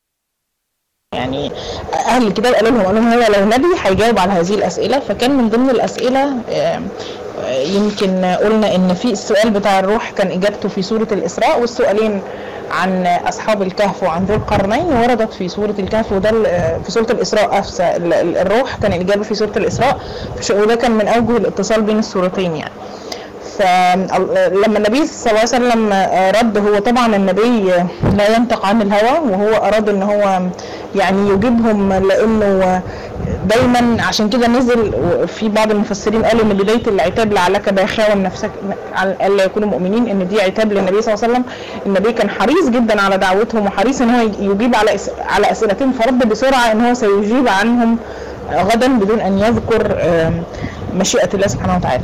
يعني اهل الكتاب قالوا لهم قالوا لهم هو لو نبي هيجاوب على هذه الاسئله فكان من ضمن الاسئله آم، آه، يمكن قلنا ان في السؤال بتاع الروح كان اجابته في سوره الاسراء والسؤالين عن اصحاب الكهف وعن ذو القرنين وردت في سوره الكهف وده ال- في سوره الاسراء أفسى ال- ال- الروح كان الاجابه في سوره الاسراء فش- وده كان من اوجه الاتصال بين السورتين يعني فلما النبي صلى الله عليه وسلم رد هو طبعا النبي لا ينطق عن الهوى وهو اراد ان هو يعني يجيبهم لانه دايما عشان كده نزل في بعض المفسرين قالوا ان بدايه العتاب لعلك باخاوة نفسك على الا يكونوا مؤمنين ان دي عتاب للنبي صلى الله عليه وسلم النبي كان حريص جدا على دعوتهم وحريص ان هو يجيب على أس- على اسئلتهم فرد بسرعه ان هو سيجيب عنهم غدا بدون ان يذكر آم، مشيئه الله سبحانه وتعالى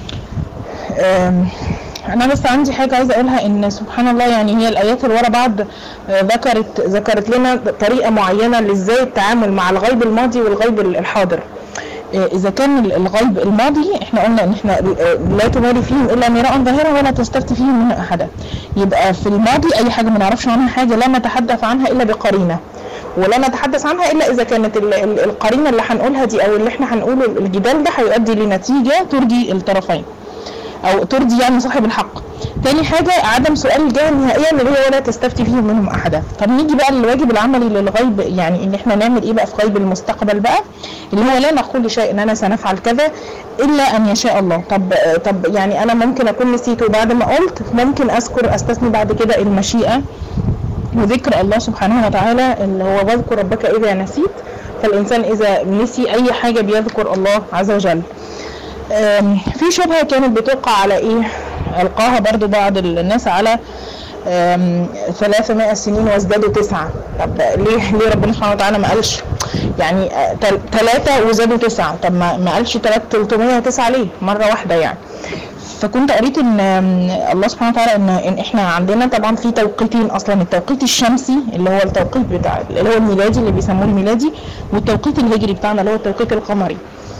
آم، انا بس عندي حاجه عايزه اقولها ان سبحان الله يعني هي الايات اللي ورا بعض آه، ذكرت ذكرت لنا طريقه معينه لازاي التعامل مع الغيب الماضي والغيب الحاضر آه، اذا كان ال- الغيب الماضي احنا قلنا ان احنا آه، لا تماري فيهم الا مراء ظاهرا ولا تستفتي فيهم منه احدا يبقى في الماضي اي حاجه ما نعرفش عنها حاجه لا نتحدث عنها الا بقرينه ولا نتحدث عنها الا اذا كانت ال- ال- القرينه اللي هنقولها دي او اللي احنا هنقوله الجدال ده هيؤدي لنتيجه ترضي الطرفين او ترضي يعني صاحب الحق تاني حاجة عدم سؤال الجهة نهائيا اللي هي ولا تستفتي فيهم منهم أحدا طب نيجي بقى للواجب العملي للغيب يعني إن إحنا نعمل إيه بقى في غيب المستقبل بقى اللي هو لا نقول لشيء إن أنا سنفعل كذا إلا أن يشاء الله طب طب يعني أنا ممكن أكون نسيته بعد ما قلت ممكن أذكر أستثني بعد كده المشيئة وذكر الله سبحانه وتعالى اللي هو واذكر ربك إذا نسيت فالإنسان إذا نسي أي حاجة بيذكر الله عز وجل آم، في شبهة كانت بتوقع على ايه القاها برضو بعض الناس على آم، 300 سنين وازدادوا تسعة طب ليه ليه ربنا سبحانه وتعالى ما قالش يعني ثلاثة وزادوا تسعة طب ما ما قالش 309 ليه مرة واحدة يعني فكنت قريت ان آم، الله سبحانه وتعالى ان ان احنا عندنا طبعا في توقيتين اصلا التوقيت الشمسي اللي هو التوقيت بتاع اللي هو الميلادي اللي بيسموه الميلادي والتوقيت الهجري بتاعنا اللي هو التوقيت القمري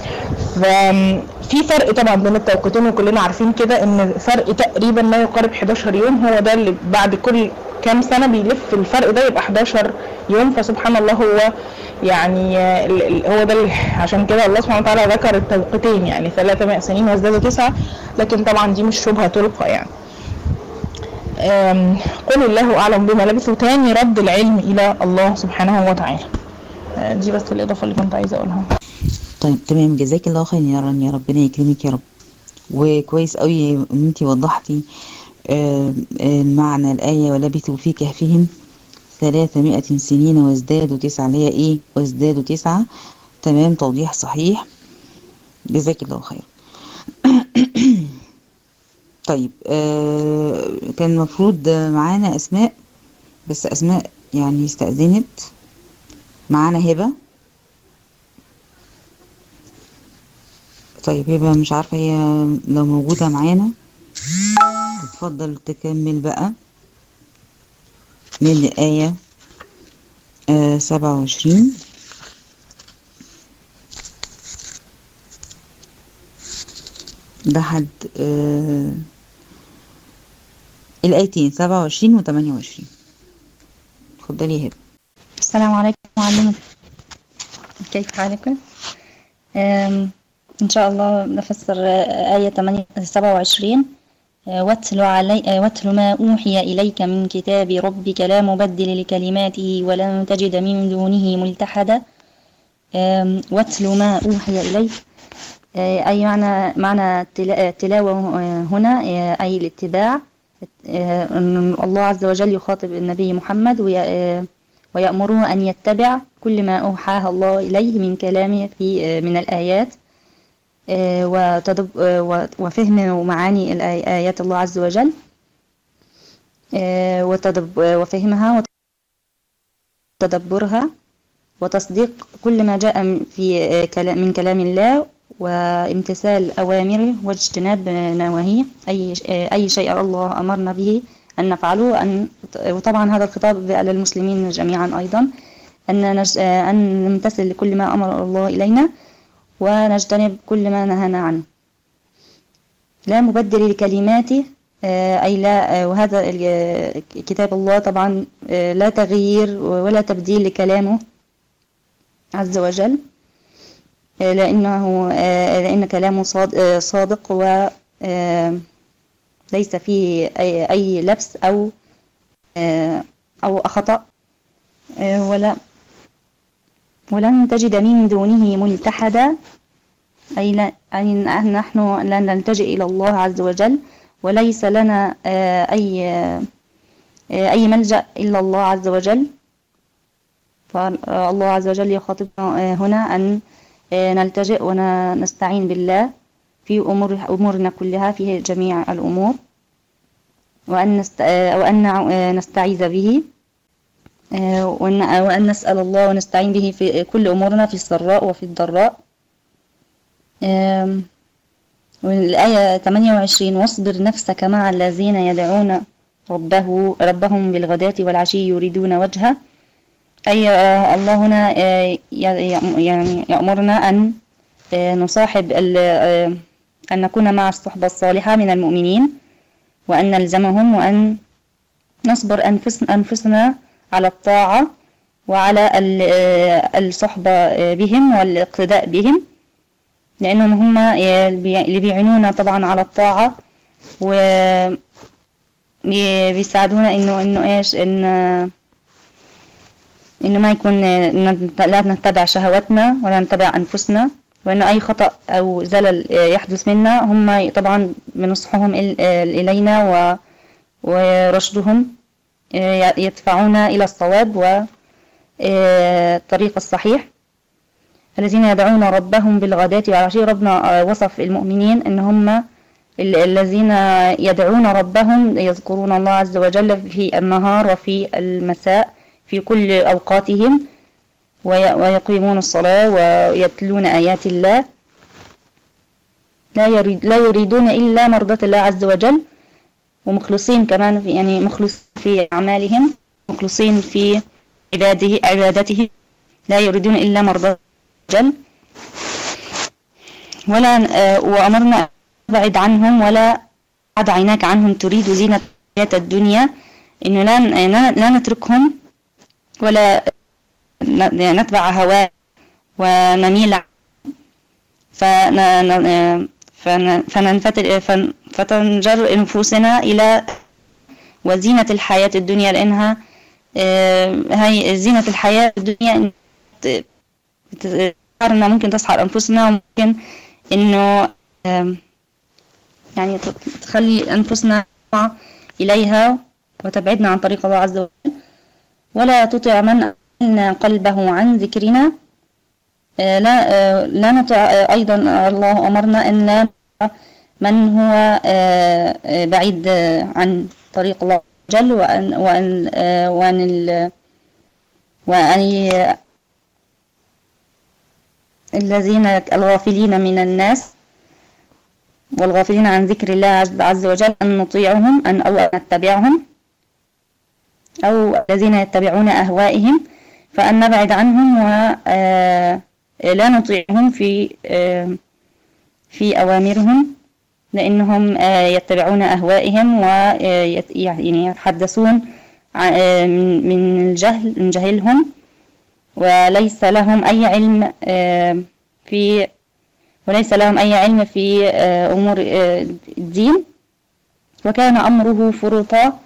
ففي فرق طبعا بين التوقيتين وكلنا عارفين كده ان فرق تقريبا ما يقارب 11 يوم هو ده اللي بعد كل كام سنه بيلف الفرق ده يبقى 11 يوم فسبحان الله هو يعني آه، ال- ال- هو ده اللي- عشان كده الله سبحانه وتعالى ذكر التوقيتين يعني 300 سنين وازدادوا تسعه لكن طبعا دي مش شبهه تلقى يعني آم، قل الله اعلم بما لبثوا تاني رد العلم الى الله سبحانه وتعالى آه، دي بس الاضافه اللي كنت عايزه اقولها طيب تمام جزاك الله خير يا رانيا ربنا يكرمك يا رب وكويس قوي ان انتي وضحتي آه، آه، معنى الآية ولبثوا في كهفهم ثلاثمائة سنين وازدادوا تسعة اللي هي ايه وازدادوا تسعة تمام توضيح صحيح جزاك الله خير طيب آه كان المفروض معانا أسماء بس أسماء يعني استأذنت معانا هبة طيب هبة مش عارفة هي لو موجودة معانا تتفضل تكمل بقى من الآية آه سبعة وعشرين لحد آه الآيتين سبعة وعشرين وتمانية وعشرين اتفضلي يا هبة السلام عليكم معلمة كيف حالكم؟ آم، إن شاء الله نفسر آه، آية 8 27 آه، واتل علي آه، واتل ما أوحي إليك من كتاب ربك لا مبدل لكلماته ولن تجد من دونه ملتحدا آم، واتل ما أوحي إليك آه، أي معنى معنى التلا- التلاوة آه، هنا آه، أي الاتباع آه، أن الله عز وجل يخاطب النبي محمد وي- آه، ويأمره أن يتبع كل ما أوحاه الله إليه من كلامه في آه، من الآيات آه، وتدب آه، و- وفهم معاني الآي- آيات الله عز وجل آه، وتدب آه، وفهمها وتدبرها وتصديق كل ما جاء م- في آه، كلا- من كلام الله وامتثال أوامره واجتناب آه، نواهيه أي ش- آه، أي شيء الله أمرنا به أن نفعله أن وطبعا هذا الخطاب على المسلمين جميعا أيضا أن نج... آه، أن نمتثل لكل ما أمر الله إلينا ونجتنب كل ما نهانا عنه لا مبدل لكلماته آه، أي لا آه، وهذا ال- آه، كتاب الله طبعا آه، لا تغيير ولا تبديل لكلامه عز وجل آه، لأنه آه، لأن كلامه صاد- آه، صادق و آه، ليس فيه أي, أي لبس أو آه، أو خطأ آه، ولا ولن تجد من دونه ملتحدا أي, لا أي نحن لا نلتجئ إلى الله عز وجل وليس لنا آه، أي آه، أي ملجأ إلا الله عز وجل فالله عز وجل يخاطبنا آه، هنا أن آه، نلتجئ ونستعين بالله في أمور أمورنا كلها في جميع الأمور وأن نست... آه، وأن آه، نستعيذ به آه، وأن وأن نسأل الله ونستعين به في كل أمورنا في السراء وفي الضراء آم، والآية 28 واصبر نفسك مع الذين يدعون ربه ربهم بالغداة والعشي يريدون وجهه أي آه، الله هنا آه، ي- ي- يعني يأمرنا أن آه، نصاحب ال- آه، أن نكون مع الصحبة الصالحة من المؤمنين وأن نلزمهم وأن نصبر أنفس أنفسنا على الطاعة وعلى ال- آه، الصحبة آه، بهم والاقتداء بهم لأنهم هم اللي بيعينونا طبعا على الطاعة و بي- بيساعدونا إنه إنه إيش إن إنه ما يكون نت- لا نتبع شهواتنا ولا نتبع أنفسنا وإنه أي خطأ أو زلل يحدث منا هم طبعا بنصحهم إل- إلينا و ورشدهم يدفعونا إلى الصواب والطريق الصحيح الذين يدعون ربهم بالغداة والعشي ربنا وصف المؤمنين إن هم ال- الذين يدعون ربهم يذكرون الله عز وجل في النهار وفي المساء في كل أوقاتهم وي- ويقيمون الصلاة ويتلون آيات الله لا يريد لا يريدون إلا مرضاة الله عز وجل ومخلصين كمان في يعني مخلص في أعمالهم مخلصين في عباده عبادته لا يريدون إلا مرضاة جل ولا آه، وأمرنا أن نبعد عنهم ولا بعد عيناك عنهم تريد زينة الحياة الدنيا إنه لا لا- لا نتركهم ولا ن- نتبع هواه ونميل عنه. فن ن- فن- فننفتل فن- فتنجر نفوسنا إلى وزينة الحياة الدنيا لأنها آه، هاي زينة الحياة الدنيا إن ت- بت- إنها ممكن تسحر أنفسنا وممكن إنه آم، يعني ت- تخلي أنفسنا إليها وتبعدنا عن طريق الله عز وجل ولا تطع من أغفلنا قلبه عن ذكرنا آه، لا آه، لا نطع آه، أيضا الله أمرنا أن لا نطع من هو آه، آه، بعيد آه، عن طريق الله عز وجل وأن وأن آه، وأن ال- وأن ي- الذين الغافلين من الناس والغافلين عن ذكر الله عز- عز وجل أن نطيعهم أن أو أن نتبعهم أو الذين يتبعون أهوائهم فأن نبعد عنهم ولا نطيعهم في آه، في أوامرهم لأنهم آه، يتبعون أهوائهم ويعني يتحدثون ع- آه، من من الجهل من جهلهم وليس لهم أي علم آه، في وليس لهم أي علم في آه، أمور آه، الدين وكان أمره فرطا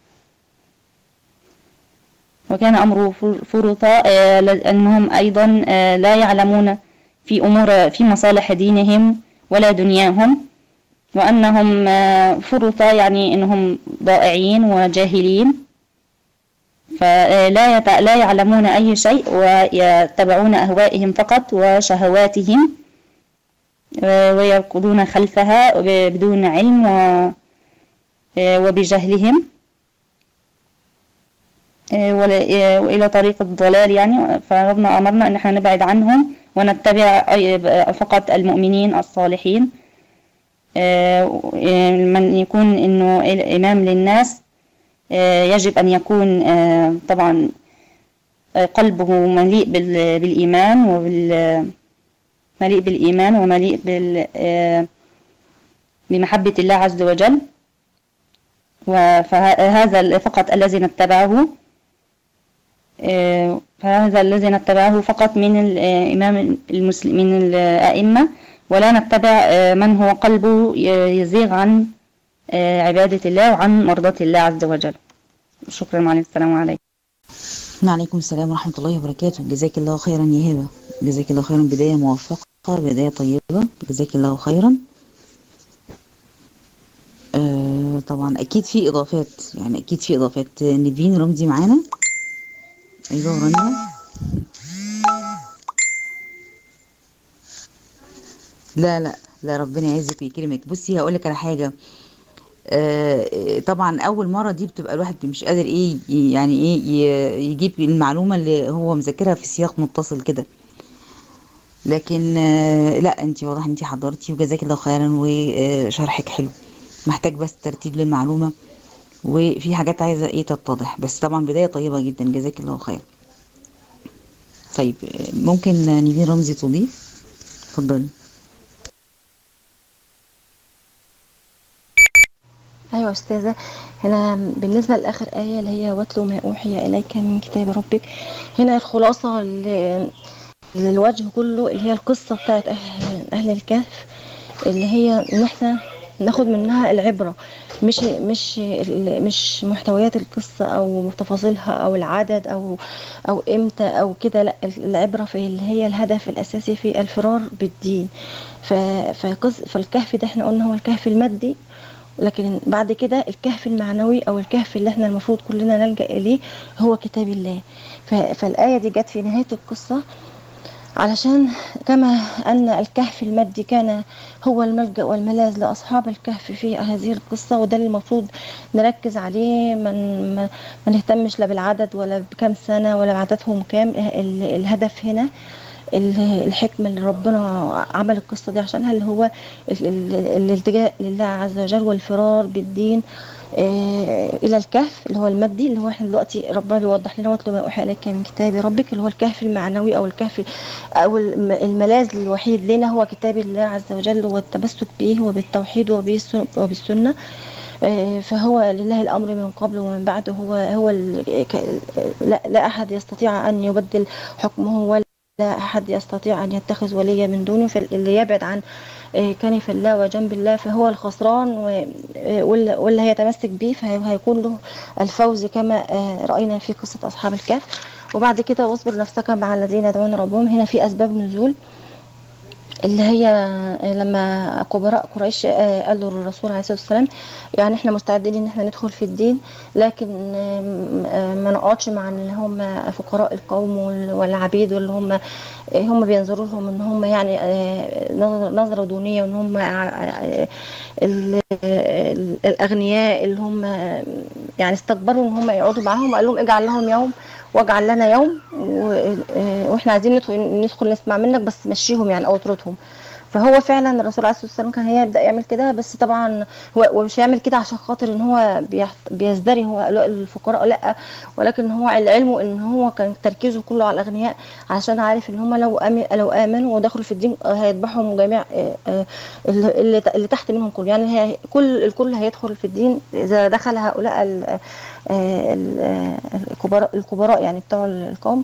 وكان أمره فر- فرطا آه، لأنهم أيضا آه، لا يعلمون في أمور في مصالح دينهم ولا دنياهم وأنهم آه، فرطا يعني أنهم ضائعين وجاهلين فلا يت- لا يعلمون أي شيء ويتبعون أهوائهم فقط وشهواتهم آه، ويركضون خلفها ب- بدون علم و- آه، وبجهلهم آه، ول- آه، وإلى طريق الضلال يعني فربنا أمرنا أن احنا نبعد عنهم ونتبع أي- فقط المؤمنين الصالحين آه، آه، من يكون إنه الإمام للناس آه، يجب أن يكون آه، طبعا آه، قلبه مليء بال- بالإيمان وبال مليء بالإيمان ومليء بال آه، بمحبة الله عز وجل و- فهذا فقط الذي نتبعه آه، فهذا الذي نتبعه فقط من الإمام المسلم من الأئمة ولا نتبع آه، من هو قلبه ي- يزيغ عن آه، عبادة الله وعن مرضاة الله عز وجل شكرا معلم السلام عليكم وعليكم السلام ورحمة الله وبركاته جزاك الله خيرا يا هبة جزاك الله خيرا بداية موفقة بداية طيبة جزاك الله خيرا آه طبعا أكيد في إضافات يعني أكيد في إضافات نبين رمزي معانا أيوة رانيا لا لا لا ربنا يعزك ويكرمك بصي هقول لك على حاجة آه، طبعا اول مره دي بتبقى الواحد مش قادر ايه ي- يعني ايه ي- يجيب المعلومه اللي هو مذاكرها في سياق متصل كده لكن آه، لا انت واضح انت حضرتي وجزاك الله خيرا وشرحك حلو محتاج بس ترتيب للمعلومه وفي حاجات عايزه ايه تتضح بس طبعا بدايه طيبه جدا جزاك الله خير طيب آه، ممكن نيفين رمزي تضيف اتفضلي ايوه يا استاذه هنا بالنسبه لاخر ايه اللي هي واتلو ما اوحي اليك من كتاب ربك هنا الخلاصه ل- للوجه كله اللي هي القصه بتاعت اهل, أهل الكهف اللي هي ان احنا ناخد منها العبره مش مش ال- مش محتويات القصه او تفاصيلها او العدد او او امتى او كده لا العبره في اللي هي الهدف الاساسي في الفرار بالدين ف- فقص- فالكهف ده احنا قلنا هو الكهف المادي لكن بعد كده الكهف المعنوي او الكهف اللي احنا المفروض كلنا نلجأ اليه هو كتاب الله ف- فالآية دي جت في نهاية القصة علشان كما أن الكهف المادي كان هو الملجأ والملاذ لأصحاب الكهف في هذه القصة وده اللي المفروض نركز عليه من ما ما نهتمش لا بالعدد ولا بكم سنة ولا عددهم كام ال- الهدف هنا ال- الحكمة اللي ربنا عمل القصة دي عشانها اللي هو ال- ال- الالتجاء لله عز وجل والفرار بالدين آه، إلى الكهف اللي هو المادي اللي هو احنا دلوقتي ربنا بيوضح لنا واتلو ما أوحي إليك من كتاب ربك اللي هو الكهف المعنوي أو الكهف أو الم- الملاذ الوحيد لنا هو كتاب الله عز وجل والتمسك به وبالتوحيد وبالسن- وبالسنة آه، فهو لله الأمر من قبل ومن بعد هو هو ال- ك- لا, لا أحد يستطيع أن يبدل حكمه ولا لا أحد يستطيع أن يتخذ وليا من دونه فاللي يبعد عن آه، كنف الله وجنب الله فهو الخسران و- آه، واللي واللي هيتمسك به فهيكون له الفوز كما آه، رأينا في قصة أصحاب الكهف وبعد كده واصبر نفسك مع الذين يدعون ربهم هنا في أسباب نزول اللي هي لما كبراء قريش آه، قالوا للرسول عليه الصلاه والسلام يعني احنا مستعدين ان احنا ندخل في الدين لكن آم، آه، ما نقعدش مع اللي هم فقراء القوم وال- والعبيد واللي هم آه، هم بينظروا لهم ان هم يعني آه، نظر- نظره دونيه وان هم آه، ال- ال- الاغنياء اللي هم آه، يعني استكبروا ان هم يقعدوا معاهم قال لهم اجعل لهم يوم واجعل لنا يوم و- آه، واحنا عايزين ندخل ندخل نسمع منك بس مشيهم يعني او اطردهم فهو فعلا الرسول عليه الصلاه والسلام كان هيبدا يعمل كده بس طبعا هو ومش هيعمل كده عشان خاطر ان هو بيحت- بيزدري هو هؤلاء الفقراء لا ولكن هو علمه ان هو كان تركيزه كله على الاغنياء عشان عارف ان هم لو أمن لو امنوا ودخلوا في الدين هيذبحهم جميع آه، آه، اللي اللي تحت منهم كله يعني هي كل الكل هيدخل في الدين اذا دخل هؤلاء ال- آه، ال- آه، الكبراء الكبراء يعني بتوع القوم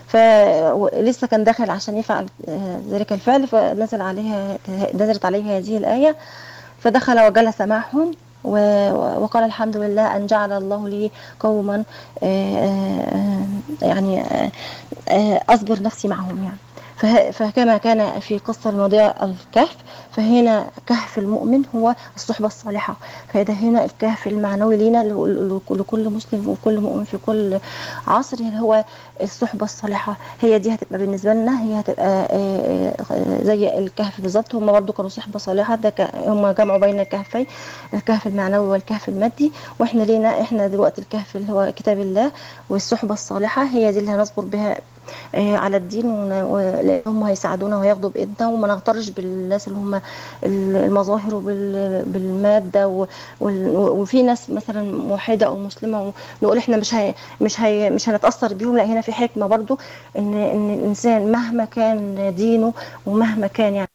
فلسه كان داخل عشان يفعل آه، ذلك الفعل فنزل عليها نزلت عليه هذه الآية فدخل وجلس معهم و- وقال الحمد لله أن جعل الله لي قوما آه، آه، يعني آه، آه، أصبر نفسي معهم يعني فه- فكما كان في قصة الماضية الكهف فهنا كهف المؤمن هو الصحبة الصالحة فده هنا الكهف المعنوي لينا ل- ل- لكل مسلم وكل مؤمن في كل عصر هو الصحبة الصالحة هي دي هتبقى بالنسبة لنا هي هتبقى آه، آه، زي الكهف بالظبط هم برضو كانوا صحبة صالحة ده ك- هم جمعوا بين الكهفين الكهف المعنوي والكهف المادي واحنا لينا احنا دلوقتي الكهف اللي هو كتاب الله والصحبة الصالحة هي دي اللي هنصبر بها آه، على الدين ون- ولأن هم هيساعدونا وياخدوا بإيدنا وما نغترش بالناس اللي هم المظاهر وبال- بالمادة و- وال- وفي ناس مثلا موحدة أو مسلمة ونقول احنا مش هي مش هي مش هنتأثر بيهم لا هنا في حكمة برضو إن إن الإنسان مهما كان دينه ومهما كان يعني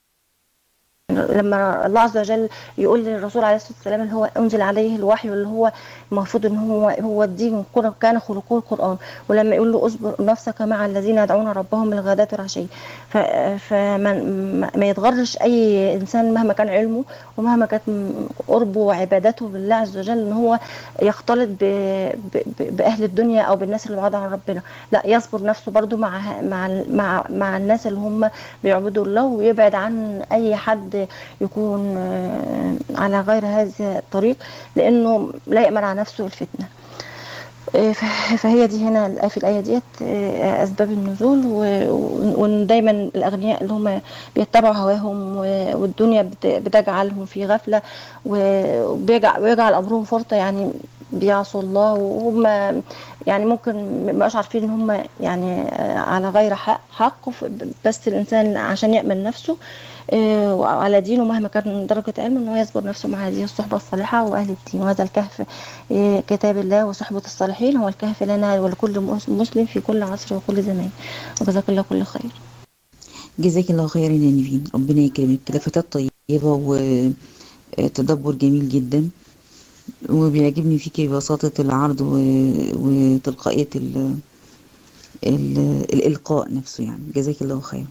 لما الله عز وجل يقول للرسول عليه الصلاه والسلام اللي هو انزل عليه الوحي واللي هو المفروض ان هو هو الدين كل- كان خلقه القران ولما يقول له اصبر نفسك مع الذين يدعون ربهم بالغداة والعشي ف- فما ما- ما يتغرش اي انسان مهما كان علمه ومهما كانت م- قربه وعبادته بالله عز وجل ان هو يختلط ب... ب... ب- باهل الدنيا او بالناس اللي بعاد عن ربنا لا يصبر نفسه برضو مع مع مع, مع الناس اللي هم بيعبدوا الله ويبعد عن اي حد يكون آه، على غير هذا الطريق لانه لا يامن على نفسه الفتنه آه، ف- فهي دي هنا الآية- في الآية ديت آه، أسباب النزول و- و- وإن دايما الأغنياء اللي هم بيتبعوا هواهم و- والدنيا بت- بتجعلهم في غفلة و- وبيجعل ويجعل أمرهم فرطة يعني بيعصوا الله وهم يعني ممكن مبقاش عارفين ان هم يعني آه، على غير حق حق ف- بس الانسان عشان يامن نفسه آه، وعلى دينه مهما كان درجة علمه ان هو يصبر نفسه مع هذه الصحبة الصالحة واهل الدين وهذا الكهف آه، كتاب الله وصحبة الصالحين هو الكهف لنا ولكل مس- مسلم في كل عصر وكل زمان وجزاك الله كل خير جزاك الله خيرا يا نيفين ربنا يكرمك كده فتاة طيبة وتدبر جميل جدا وبيعجبني فيكي بساطة العرض و- وتلقائية ال... ال... الإلقاء نفسه يعني جزاك الله خيرا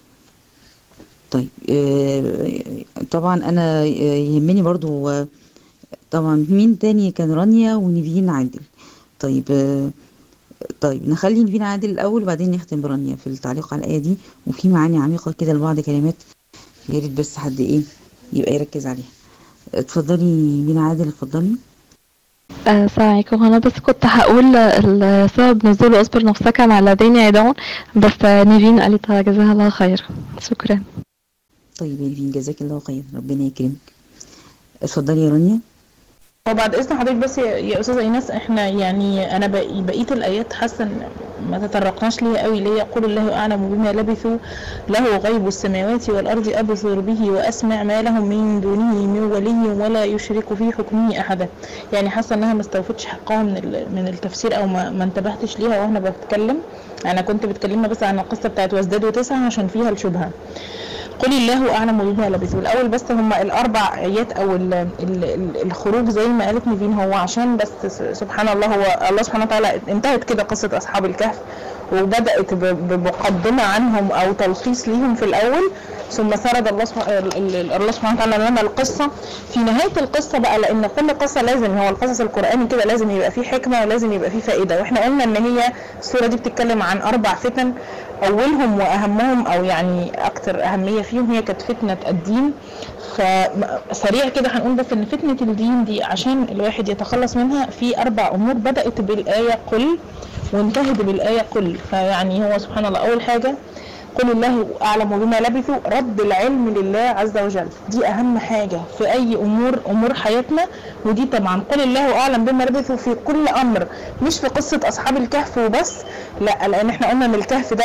طيب آه، طبعا أنا يهمني برضو آه، طبعا مين تاني كان رانيا ونيفين عادل طيب آه، طيب نخلي نيفين عادل الأول وبعدين نختم برانيا في التعليق على الآية دي وفي معاني عميقة كده لبعض كلمات يا ريت بس حد إيه يبقى يركز عليها اتفضلي نيفين عادل اتفضلي آه، السلام عليكم انا بس كنت هقول ال- سبب نزول اصبر نفسك مع الذين يدعون بس آه، نيفين قالت جزاها الله خير شكرا طيب يا نيفين جزاك الله خير ربنا يكرمك اتفضلي يا رانيا هو بعد اذن حضرتك بس يا يا استاذه ايناس احنا يعني انا بقي- بقيه الايات حاسه إن ما تطرقناش ليها قوي اللي هي يقول الله اعلم بما لبثوا له غيب السماوات والارض ابصر به واسمع ما لهم من دونه من ولي ولا يشرك في حكمه احدا يعني حاسه انها ما استوفتش حقها من ال- من التفسير او ما, ما انتبهتش ليها وانا بتكلم انا كنت بتكلمنا بس عن القصه بتاعت وازدادوا تسعه عشان فيها الشبهه قل الله اعلم بما لبثوا الاول بس هم الاربع ايات او ال ال ال الخروج زي ما قالت نيفين هو عشان بس س- سبحان الله هو الله سبحانه وتعالى انتهت كده قصه اصحاب الكهف وبدات ب- بمقدمه عنهم او تلخيص ليهم في الاول ثم سرد الله سبحانه ال- ال- الله سبحانه وتعالى لنا القصه في نهايه القصه بقى لان كل قصه لازم هو القصص القراني كده لازم يبقى فيه حكمه ولازم يبقى فيه فائده واحنا قلنا ان هي السوره دي بتتكلم عن اربع فتن اولهم واهمهم او يعني اكثر اهميه فيهم هي كانت فتنه الدين فسريع كده هنقول بس ان فتنه الدين دي عشان الواحد يتخلص منها في اربع امور بدات بالايه قل وانتهت بالايه قل فيعني هو سبحان الله اول حاجه قل الله اعلم بما لبثوا رد العلم لله عز وجل دي اهم حاجه في اي امور امور حياتنا ودي طبعا قل الله اعلم بما لبثوا في كل امر مش في قصه اصحاب الكهف وبس لا لان احنا قلنا ان الكهف ده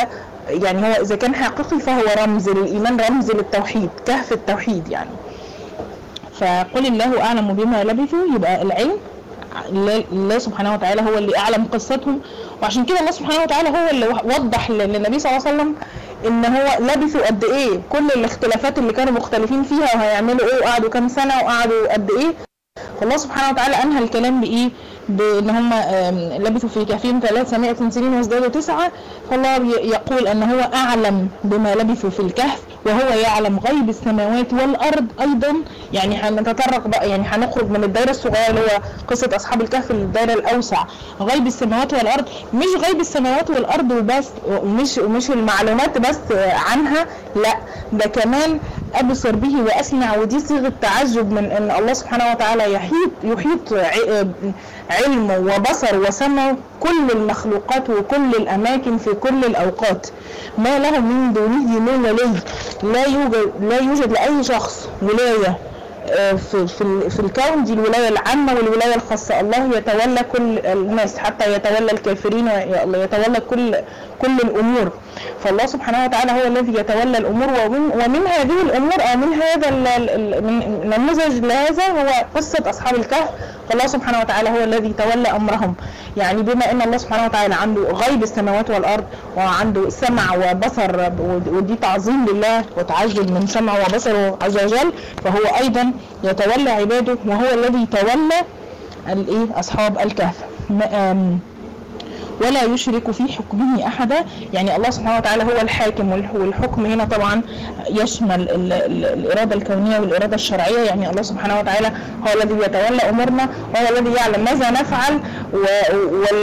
يعني هو اذا كان حقيقي فهو رمز للايمان رمز للتوحيد كهف التوحيد يعني فقل الله اعلم بما لبثوا يبقى العلم الله الله سبحانه وتعالى هو اللي اعلم قصتهم وعشان كده الله سبحانه وتعالى هو اللي وضح للنبي صلى الله عليه وسلم ان هو لبثوا قد ايه كل الاختلافات اللي كانوا مختلفين فيها وهيعملوا ايه وقعدوا كام سنه وقعدوا قد ايه فالله سبحانه وتعالى انهى الكلام بايه بان هم آم، لبثوا في كهفهم 300 سنين وازدادوا تسعه فالله ي- يقول ان هو اعلم بما لبثوا في الكهف وهو يعلم غيب السماوات والارض ايضا يعني هنتطرق بقى يعني هنخرج من الدايره الصغيره اللي هو قصه اصحاب الكهف للدايره الاوسع غيب السماوات والارض مش غيب السماوات والارض وبس ومش ومش المعلومات بس عنها لا ده كمان ابصر به واسمع ودي صيغه تعجب من ان الله سبحانه وتعالى يحيط يحيط ع- علم وبصر وسمع كل المخلوقات وكل الاماكن في كل الاوقات ما له من دونه من ولي لا يوجد لا يوجد لاي شخص ولايه آه، في في ال- في الكون دي الولايه العامه والولايه الخاصه الله يتولى كل الناس حتى يتولى الكافرين ويتولى كل كل الامور فالله سبحانه وتعالى هو الذي يتولى الامور ومن ومن هذه الامور او من هذا ال- ال- ال- من نموذج لهذا هو قصه اصحاب الكهف فالله سبحانه وتعالى هو الذي تولى امرهم يعني بما ان الله سبحانه وتعالى عنده غيب السماوات والارض وعنده سمع وبصر ودي تعظيم لله وتعجب من سمع وبصره عز وجل فهو ايضا يتولى عباده وهو الذي تولى الايه اصحاب الكهف م- آم، ولا يشرك في حكمه احدا يعني الله سبحانه وتعالى هو الحاكم والح- والحكم هنا طبعا يشمل ال- ال- الاراده الكونيه والاراده الشرعيه يعني الله سبحانه وتعالى هو الذي يتولى امورنا وهو الذي يعلم ماذا نفعل و-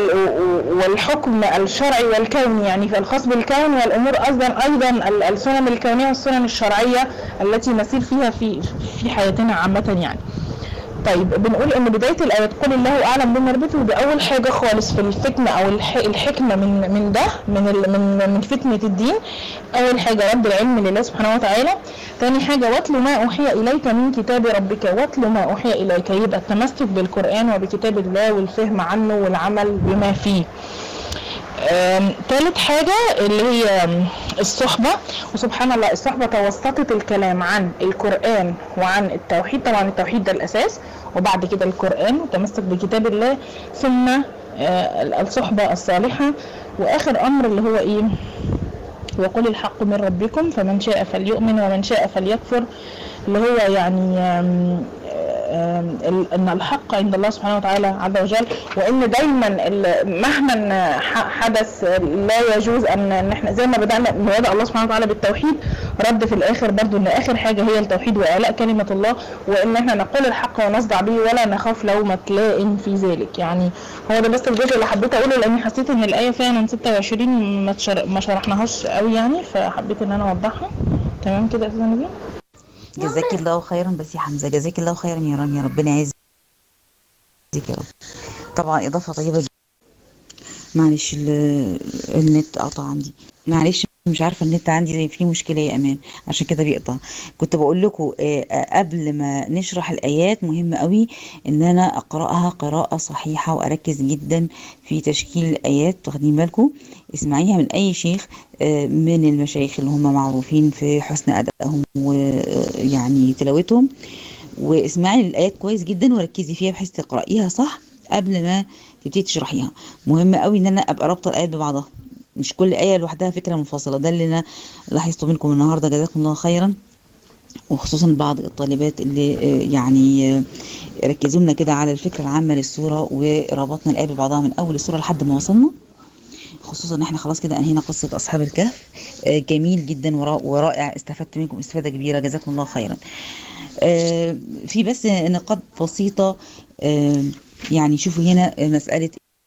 وال- والحكم الشرعي والكوني يعني في الخاص بالكون والامور ايضا ايضا ال- السنن الكونيه والسنن الشرعيه التي نسير فيها في في حياتنا عامه يعني طيب بنقول ان بدايه الايات قل الله اعلم بما يربطه دي اول حاجه خالص في الفتنه او الح- الحكمه من من ده من ال- من من فتنه الدين اول حاجه رد العلم لله سبحانه وتعالى ثاني حاجه واتل ما اوحي اليك من كتاب ربك واتل ما اوحي اليك يبقى التمسك بالقران وبكتاب الله والفهم عنه والعمل بما فيه آم، تالت حاجة اللي هي آم، الصحبة وسبحان الله الصحبة توسطت الكلام عن القرآن وعن التوحيد طبعا التوحيد ده الأساس وبعد كده القرآن وتمسك بكتاب الله ثم آه، الصحبة الصالحة وآخر أمر اللي هو إيه وقل الحق من ربكم فمن شاء فليؤمن ومن شاء فليكفر اللي هو يعني آم، آم، ال- ان الحق عند الله سبحانه وتعالى عز وجل وان دايما ال- مهما ح- حدث لا يجوز ان ان احنا زي ما بدانا بوضع الله سبحانه وتعالى بالتوحيد رد في الاخر برضو ان اخر حاجه هي التوحيد واعلاء كلمه الله وان احنا نقول الحق ونصدع به ولا نخاف لومه لائم في ذلك يعني هو ده بس الجزء اللي حبيت اقوله لاني حسيت ان الايه فعلا 26 ما تشر- ما شرحناهاش قوي يعني فحبيت ان انا اوضحها تمام كده يا استاذه نبيل جزاك الله خيرا بس يا حمزه جزاك الله خيرا يا رانيا ربنا يعزك يا رب طبعا اضافه طيبه جدا معلش ال- النت قطع عندي معلش مش عارفه النت عندي زي فيه مشكله يا امان عشان كده بيقطع كنت بقول لكم قبل ما نشرح الايات مهم قوي ان انا اقراها قراءه صحيحه واركز جدا في تشكيل الايات واخدين بالكم اسمعيها من اي شيخ آه، من المشايخ اللي هم معروفين في حسن ادائهم ويعني تلاوتهم واسمعي الايات كويس جدا وركزي فيها بحيث تقرايها صح قبل ما تبتدي تشرحيها مهم قوي ان انا ابقى رابطه الايات ببعضها مش كل ايه لوحدها فكره منفصله ده اللي انا لاحظته منكم النهارده جزاكم الله خيرا وخصوصا بعض الطالبات اللي آه، يعني آه، ركزوا لنا كده على الفكره العامه للسوره وربطنا الايه ببعضها من اول السوره لحد ما وصلنا خصوصا ان احنا خلاص كده انهينا قصه اصحاب الكهف آه، جميل جدا ورا- ورائع استفدت منكم استفاده كبيره جزاكم الله خيرا آه، في بس نقاط بسيطه آه، يعني شوفوا هنا مساله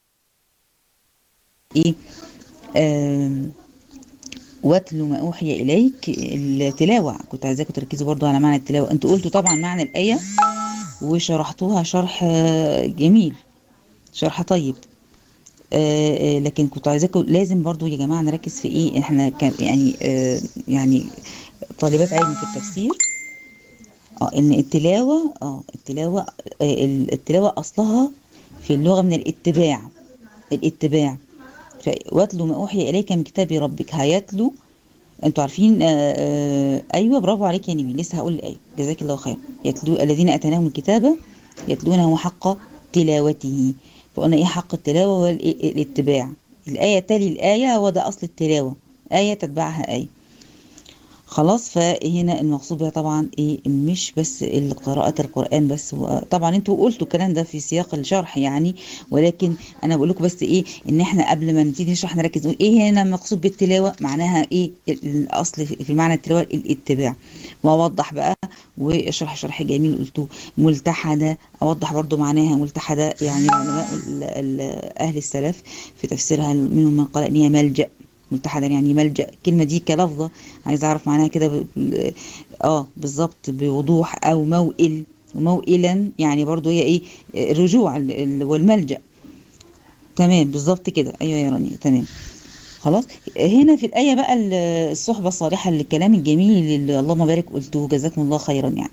ايه آم، واتل ما اوحي اليك التلاوه كنت عايزاكم تركزوا برضو على معنى التلاوه انتوا قلتوا طبعا معنى الايه وشرحتوها شرح آه، جميل شرح طيب آه، آه، لكن كنت عايزاكم لازم برضو يا جماعه نركز في ايه احنا كان يعني آه، يعني طالبات علم في التفسير اه ان التلاوه اه التلاوه آه، التلاوه اصلها في اللغه من الاتباع الاتباع ف- واتلو ما اوحي اليك من كتاب ربك هيتلو انتوا عارفين آه آه ايوه برافو عليك يا نبي لسه هقول الايه جزاك الله خير يتلو الذين اتيناهم الكتاب يتلونه حق تلاوته فقلنا ايه حق التلاوه هو ال- الاتباع الايه تلي الايه هو ده اصل التلاوه ايه تتبعها ايه خلاص فهنا المقصود بها طبعا ايه مش بس ال- قراءة القرآن بس و- طبعا انتوا قلتوا الكلام ده في سياق الشرح يعني ولكن انا بقول لكم بس ايه ان احنا قبل ما نبتدي نشرح نركز نقول ايه هنا المقصود بالتلاوة معناها ايه ال- الاصل في في معنى التلاوة الاتباع واوضح بقى واشرح شرح جميل قلتوه ملتحدة اوضح برضو معناها ملتحدة يعني علماء ال- ال- اهل السلف في تفسيرها منهم من قال ان هي ملجأ ملتحدا يعني ملجأ الكلمة دي كلفظة عايزة أعرف معناها كده ب... ب- اه بالظبط بوضوح أو موئل وموئلا يعني برضو هي إيه الرجوع ال- ال- والملجأ تمام بالظبط كده أيوة يا رانيا تمام خلاص هنا في الآية بقى ال- الصحبة الصالحة الكلام الجميل اللي اللهم بارك قلته جزاكم الله خيرا يعني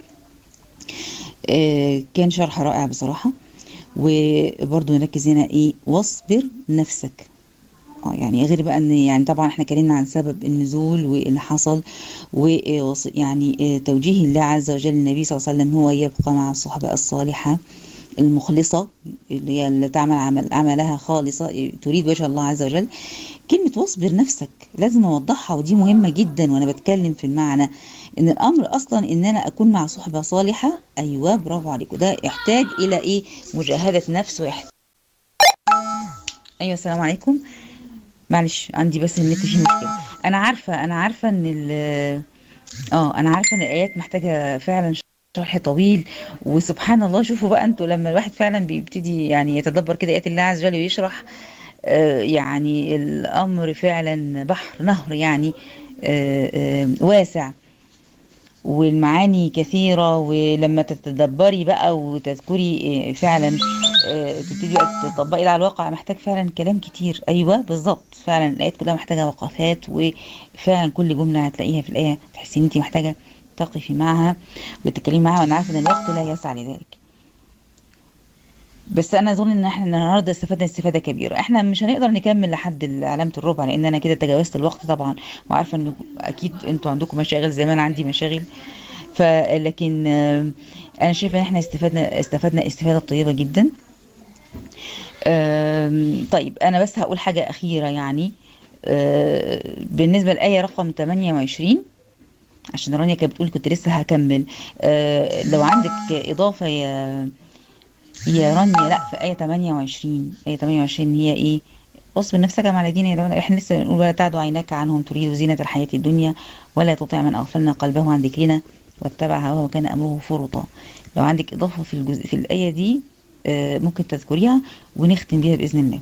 آه كان شرح رائع بصراحة وبرضو نركز هنا ايه واصبر نفسك اه يعني غير بقى ان يعني طبعا احنا اتكلمنا عن سبب النزول واللي حصل ويعني توجيه الله عز وجل للنبي صلى الله عليه وسلم هو يبقى مع الصحبة الصالحة المخلصة اللي هي اللي تعمل عمل عملها خالصة تريد وجه الله عز وجل كلمة واصبر نفسك لازم أوضحها ودي مهمة جدا وأنا بتكلم في المعنى إن الأمر أصلا إن أنا أكون مع صحبة صالحة أيوة برافو عليكم ده يحتاج إلى إيه مجاهدة نفس ويحتاج أيوة السلام عليكم معلش عندي بس النت فيه مشكلة أنا عارفة أنا عارفة إن ال اه أنا عارفة إن الآيات محتاجة فعلا شرح طويل وسبحان الله شوفوا بقى انتوا لما الواحد فعلا بيبتدي يعني يتدبر كده آيات الله عز وجل ويشرح آه يعني الأمر فعلا بحر نهر يعني آه آه واسع والمعاني كثيرة ولما تتدبري بقى وتذكري آه، فعلا آه، تبتدي بقى تطبقي ده على الواقع محتاج فعلا كلام كتير ايوه بالظبط فعلا الايات كلها محتاجه وقفات وفعلا كل جمله هتلاقيها في الايه تحسي ان انت محتاجه تقفي معها وتتكلمي معاها وانا عارفه ان الوقت لا يسع لذلك بس انا اظن ان احنا النهارده استفدنا استفاده كبيره احنا مش هنقدر نكمل لحد علامه الربع لان انا كده تجاوزت الوقت طبعا وعارفه ان اكيد انتوا عندكم مشاغل زي ما انا عندي مشاغل فلكن آه، انا شايفه ان احنا استفدنا استفدنا استفاده طيبه جدا آم، طيب انا بس هقول حاجه اخيره يعني آه، بالنسبه للايه رقم 28 عشان رانيا كانت بتقول كنت لسه هكمل آه، لو عندك اضافه يا يا رانيا لا في آية 28 آية 28 هي إيه واصبر نفسك مع الذين يدعون احنا لسه بنقول ولا تعد عيناك عنهم تريد زينة الحياة الدنيا ولا تطع من أغفلنا قلبه عن ذكرنا واتبع هواه وكان أمره فرطا لو عندك إضافة في الجزء في الآية دي آه، ممكن تذكريها ونختم بيها بإذن الله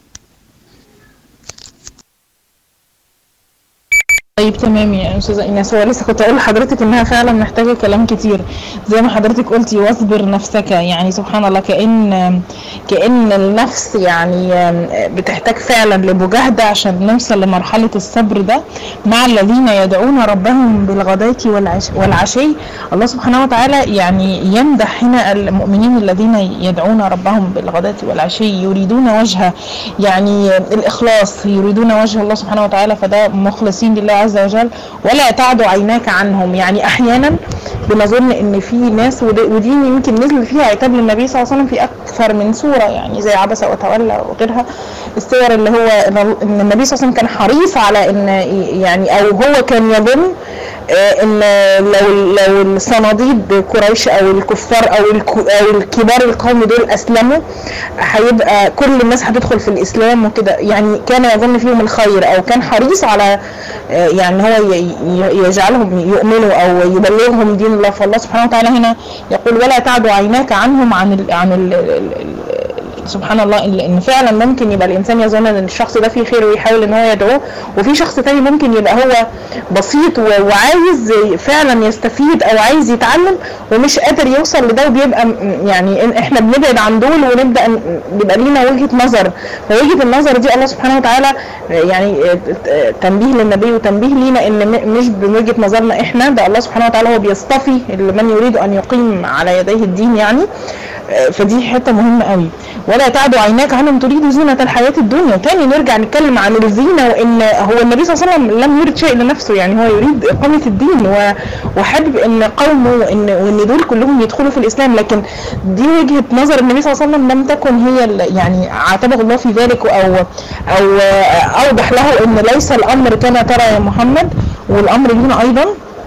طيب تمام يا استاذه ايناس هو لسه كنت اقول لحضرتك انها فعلا محتاجه كلام كتير زي ما حضرتك قلتي واصبر نفسك يعني سبحان الله كأن كأن النفس يعني بتحتاج فعلا لمجاهده عشان نوصل لمرحله الصبر ده مع الذين يدعون ربهم بالغداة والعش والعشي الله سبحانه وتعالى يعني يمدح هنا المؤمنين الذين يدعون ربهم بالغداة والعشي يريدون وجهه يعني الإخلاص يريدون وجه الله سبحانه وتعالى فده مخلصين لله عز وجل ولا تعد عيناك عنهم يعني أحيانا بنظن ان في ناس ود- ودي يمكن نزل فيها عتاب للنبي صلى الله عليه وسلم في اكثر من سوره يعني زي عبس وتولى وغيرها السور اللي هو ان إن النبي صلى الله عليه وسلم كان حريص على ان يعني او هو كان يظن آه، ان لو لو الصناديد قريش او الكفار او الك- او الكبار القوم دول اسلموا هيبقى كل الناس هتدخل في الاسلام وكده يعني كان يظن فيهم الخير او كان حريص على آه، يعني هو ي- ي- يجعلهم يؤمنوا او يبلغهم دين الله فالله سبحانه وتعالى هنا يقول ولا تعد عيناك عنهم عن ال عن ال ال ال سبحان الله ان إن فعلا ممكن يبقى الانسان يظن ان الشخص ده فيه خير ويحاول ان هو يدعوه وفي شخص تاني ممكن يبقى هو بسيط و- وعايز فعلا يستفيد او عايز يتعلم ومش قادر يوصل لده وبيبقى م- يعني إن- احنا بنبعد عن دول ونبدا ن- يبقى لينا وجهه نظر فوجهه النظر دي الله سبحانه وتعالى يعني تنبيه للنبي وتنبيه لينا ان م- مش بوجهه نظرنا احنا ده الله سبحانه وتعالى هو بيصطفي من يريد ان يقيم على يديه الدين يعني آه، فدي حته مهمه قوي ولا تعد عيناك عنهم تريد زينه الحياه الدنيا تاني نرجع نتكلم عن الزينه وان هو النبي صلى الله عليه وسلم لم يرد شيء لنفسه يعني هو يريد اقامه الدين و- وحابب ان قومه وان وان دول كلهم يدخلوا في الاسلام لكن دي وجهه نظر النبي صلى الله عليه وسلم لم تكن هي ال- يعني عاتبه الله في ذلك او او آه، اوضح له ان ليس الامر كما ترى يا محمد والامر لينا ايضا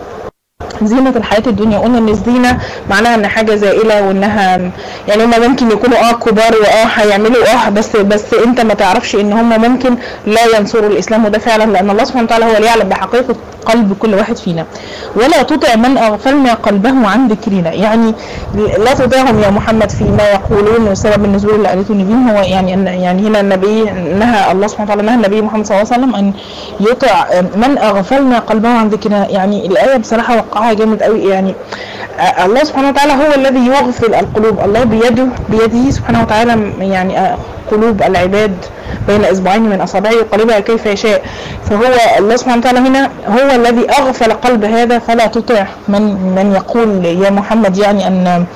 زينة الحياة الدنيا قلنا ان الزينة معناها ان حاجة زائلة وانها يعني هم ممكن يكونوا اه كبار واه هيعملوا اه بس بس انت ما تعرفش ان هم ممكن لا ينصروا الاسلام وده فعلا لان الله سبحانه وتعالى هو اللي يعلم بحقيقة قلب كل واحد فينا ولا تطع من اغفلنا قلبه عن ذكرنا يعني لا تطعهم يا محمد فيما يقولون وسبب النزول اللي قالته النبي هو يعني ان يعني هنا النبي نهى الله سبحانه وتعالى نهى النبي محمد صلى الله عليه وسلم ان يطع من اغفلنا قلبه عن ذكرنا يعني الايه بصراحه وقعها جامد قوي يعني آه، الله سبحانه وتعالى هو الذي يغفل القلوب الله بيده بيده سبحانه وتعالى م- يعني آه، قلوب العباد بين اصبعين من اصابعه يقلبها كيف يشاء فهو الله سبحانه وتعالى هنا هو الذي اغفل قلب هذا فلا تطع من من يقول يا محمد يعني ان آه،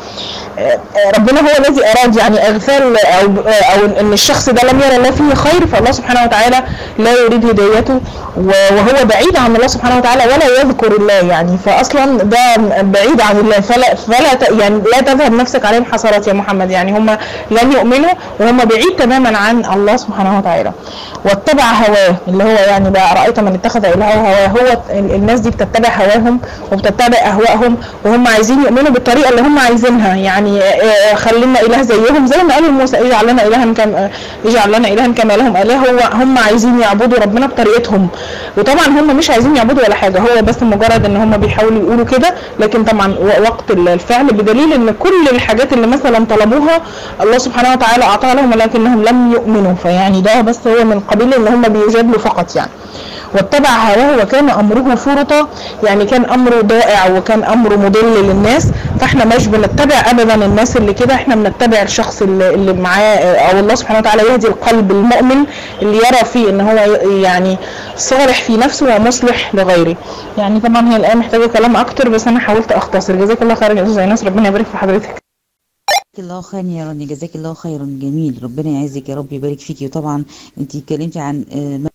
آه، ربنا هو الذي اراد يعني اغفال او او ان الشخص ده لم يرى الله فيه خير فالله سبحانه وتعالى لا يريد هدايته و- وهو بعيد عن الله سبحانه وتعالى ولا يذكر الله يعني فاصلا ده بعيد عن الله فلا فلا ت- يعني لا تذهب نفسك عليهم حسرات يا محمد يعني هم لن يؤمنوا وهم بعيد تماما عن الله سبحانه وتعالى واتبع هواه اللي هو يعني بقى رايت من اتخذ الهه هواه هو ال- الناس دي بتتبع هواهم وبتتبع اهوائهم وهم عايزين يؤمنوا بالطريقه اللي هم عايزينها يعني آه، آه، خلينا اله زيهم زي ما قالوا موسى اجعل لنا الها كما اجعل لنا الها كما لهم اله هو هم عايزين يعبدوا ربنا بطريقتهم وطبعا هم مش عايزين يعبدوا ولا حاجه هو بس مجرد ان هم بيحاولوا يقولوا كده لكن طبعا و- وقت ال- الفعل بدليل ان كل الحاجات اللي مثلا طلبوها الله سبحانه وتعالى اعطاها لهم ولكنهم لم يؤمنوا فيعني ده بس هو من قبيل ان هم بيجادلوا فقط يعني واتبع هواه وكان امره فرطا يعني كان امره ضائع وكان امره مضل للناس فاحنا مش بنتبع ابدا الناس اللي كده احنا بنتبع الشخص اللي, اللي معاه او الله سبحانه وتعالى يهدي القلب المؤمن اللي يرى فيه ان هو ي- يعني صالح في نفسه ومصلح لغيره يعني طبعا هي الايه محتاجه كلام اكتر بس انا حاولت اختصر جزاك الله خيرا يا استاذ ايناس ربنا يبارك في حضرتك جزاك الله خيرا يا راني جزاك الله خيرا جميل ربنا يعزك يا رب يبارك فيكي وطبعا انت اتكلمتي عن آه،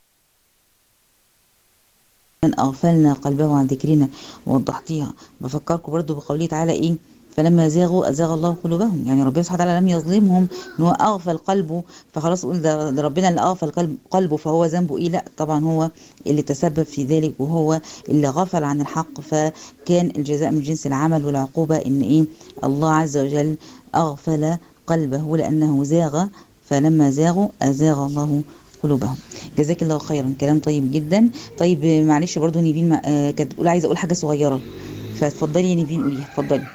من اغفلنا قلبه عن ذكرنا ووضحتيها بفكركم برضو بقوله تعالى ايه فلما زاغوا ازاغ الله قلوبهم يعني ربنا سبحانه وتعالى لم يظلمهم ان هو اغفل قلبه فخلاص قول ده ده ربنا اللي اغفل قلب قلبه فهو ذنبه ايه لا طبعا هو اللي تسبب في ذلك وهو اللي غفل عن الحق فكان الجزاء من جنس العمل والعقوبه ان ايه الله عز وجل اغفل قلبه لانه زاغ فلما زاغوا ازاغ الله قلوبهم جزاك الله خيرا كلام طيب جدا طيب آه، معلش برضو نيفين مع- آه، كانت بتقول عايزه اقول حاجه صغيره فاتفضلي يا نيفين قوليها اتفضلي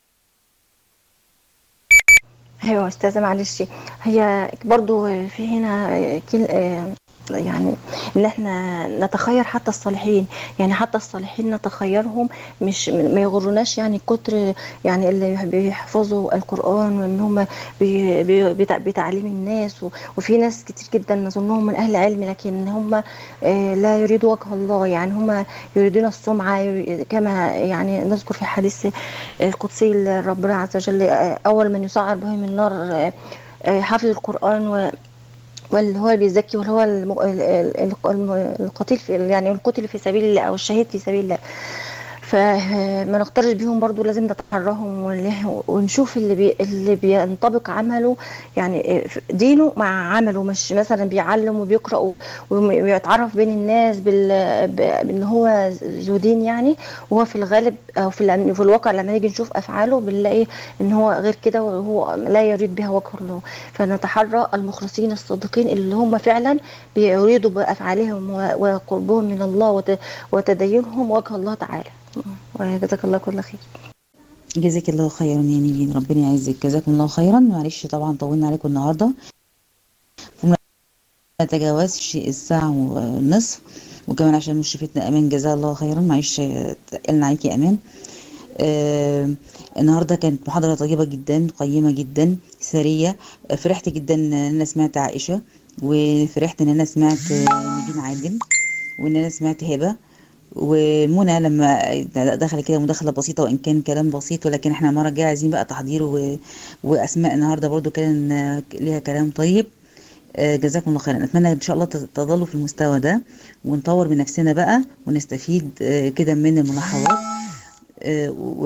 ايوه استاذه معلش هي برضو في هنا كل يعني ان احنا نتخير حتى الصالحين يعني حتى الصالحين نتخيرهم مش ما يغرناش يعني كتر يعني اللي بيحفظوا القران وان هم بي- بي- بتع- بتعليم الناس و- وفي ناس كتير جدا نظنهم من اهل علم لكن هم آه، لا يريدوا وجه الله يعني هم يريدون السمعه يري- كما يعني نذكر في حديث القدسي لربنا عز وجل آه، اول من يسعر به من النار آه، آه، حافظ القران و واللي هو بيزكي واللي هو الم- ال- ال- الم- القتيل في يعني القتل في سبيل الله او الشهيد في سبيل الله فما نقترش بيهم برضو لازم نتحرهم ون- ونشوف اللي بي اللي بينطبق عمله يعني دينه مع عمله مش مثلا بيعلم وبيقرا و- ويتعرف بين الناس بال ب- بان هو ذو دين يعني وهو في الغالب او في الع- في الواقع لما نيجي نشوف افعاله بنلاقي ان هو غير كده وهو لا يريد بها وجه الله فنتحرى المخلصين الصادقين اللي هم فعلا بيريدوا بافعالهم و- وقربهم من الله وت- وتدينهم وجه الله تعالى وجزاك الله كل خير جزاك الله خيرا يا نيفين ربنا يعزك جزاكم الله خيرا معلش طبعا طولنا عليكم النهارده وما نتجاوزش الساعة ونصف وكمان عشان مشرفتنا امان جزاها الله خيرا معلش تقلنا عليكي يا امان آه النهارده كانت محاضرة طيبة جدا قيمة جدا سرية آه، فرحت جدا ان انا سمعت عائشة وفرحت ان انا سمعت آه، نيفين عادل وان انا سمعت هبة ومنى لما دخل كده مداخلة بسيطة وإن كان كلام بسيط ولكن احنا المرة الجاية عايزين بقى تحضير و... وأسماء النهاردة برضو كان آه، ليها كلام طيب آه، جزاكم الله خيرا أتمنى إن شاء الله تت- تظلوا في المستوى ده ونطور من نفسنا بقى ونستفيد آه، كده من الملاحظات آه، و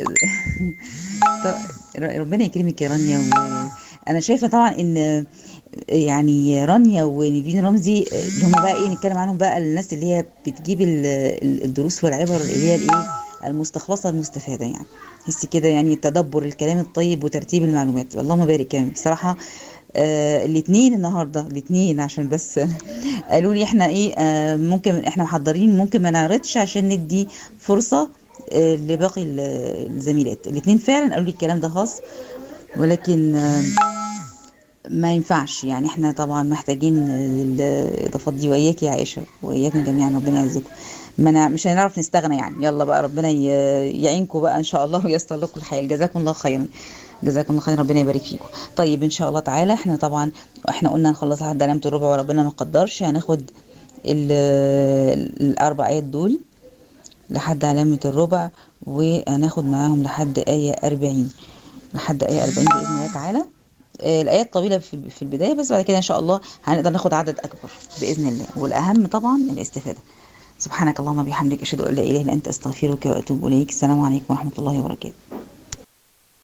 طب ربنا يكرمك يا رانيا وانا شايفه طبعا ان يعني رانيا ونيفين رمزي اللي هم بقى ايه نتكلم عنهم بقى الناس اللي هي بتجيب ال- ال- الدروس والعبر اللي هي الايه المستخلصه المستفاده يعني تحسي كده يعني تدبر الكلام الطيب وترتيب المعلومات اللهم بارك يعني بصراحه آه الاثنين النهارده الاثنين عشان بس قالوا لي احنا ايه آه ممكن احنا محضرين ممكن ما نعرضش عشان ندي فرصه آه لباقي ال- الزميلات الاثنين فعلا قالوا لي الكلام ده خاص ولكن آه ما ينفعش يعني احنا طبعا محتاجين الاضافات دي واياك يا عائشه واياكم جميعا ربنا يعزكم ما نع- مش هنعرف نستغنى يعني يلا بقى ربنا ي- يعينكم بقى ان شاء الله وييسر لكم الحياه جزاكم الله خيرا جزاكم الله خيرا ربنا يبارك فيكم طيب ان شاء الله تعالى احنا طبعا احنا قلنا نخلص لحد علامه الربع وربنا ما قدرش هناخد ال- الاربع ايات دول لحد علامه الربع وهناخد معاهم لحد ايه 40 لحد ايه 40 باذن الله تعالى آه، الآيات طويلة في في البداية بس بعد كده إن شاء الله هنقدر ناخد عدد أكبر بإذن الله والأهم طبعا الاستفادة سبحانك اللهم وبحمدك أشهد أن لا إله إلا أنت أستغفرك وأتوب إليك السلام عليكم ورحمة الله وبركاته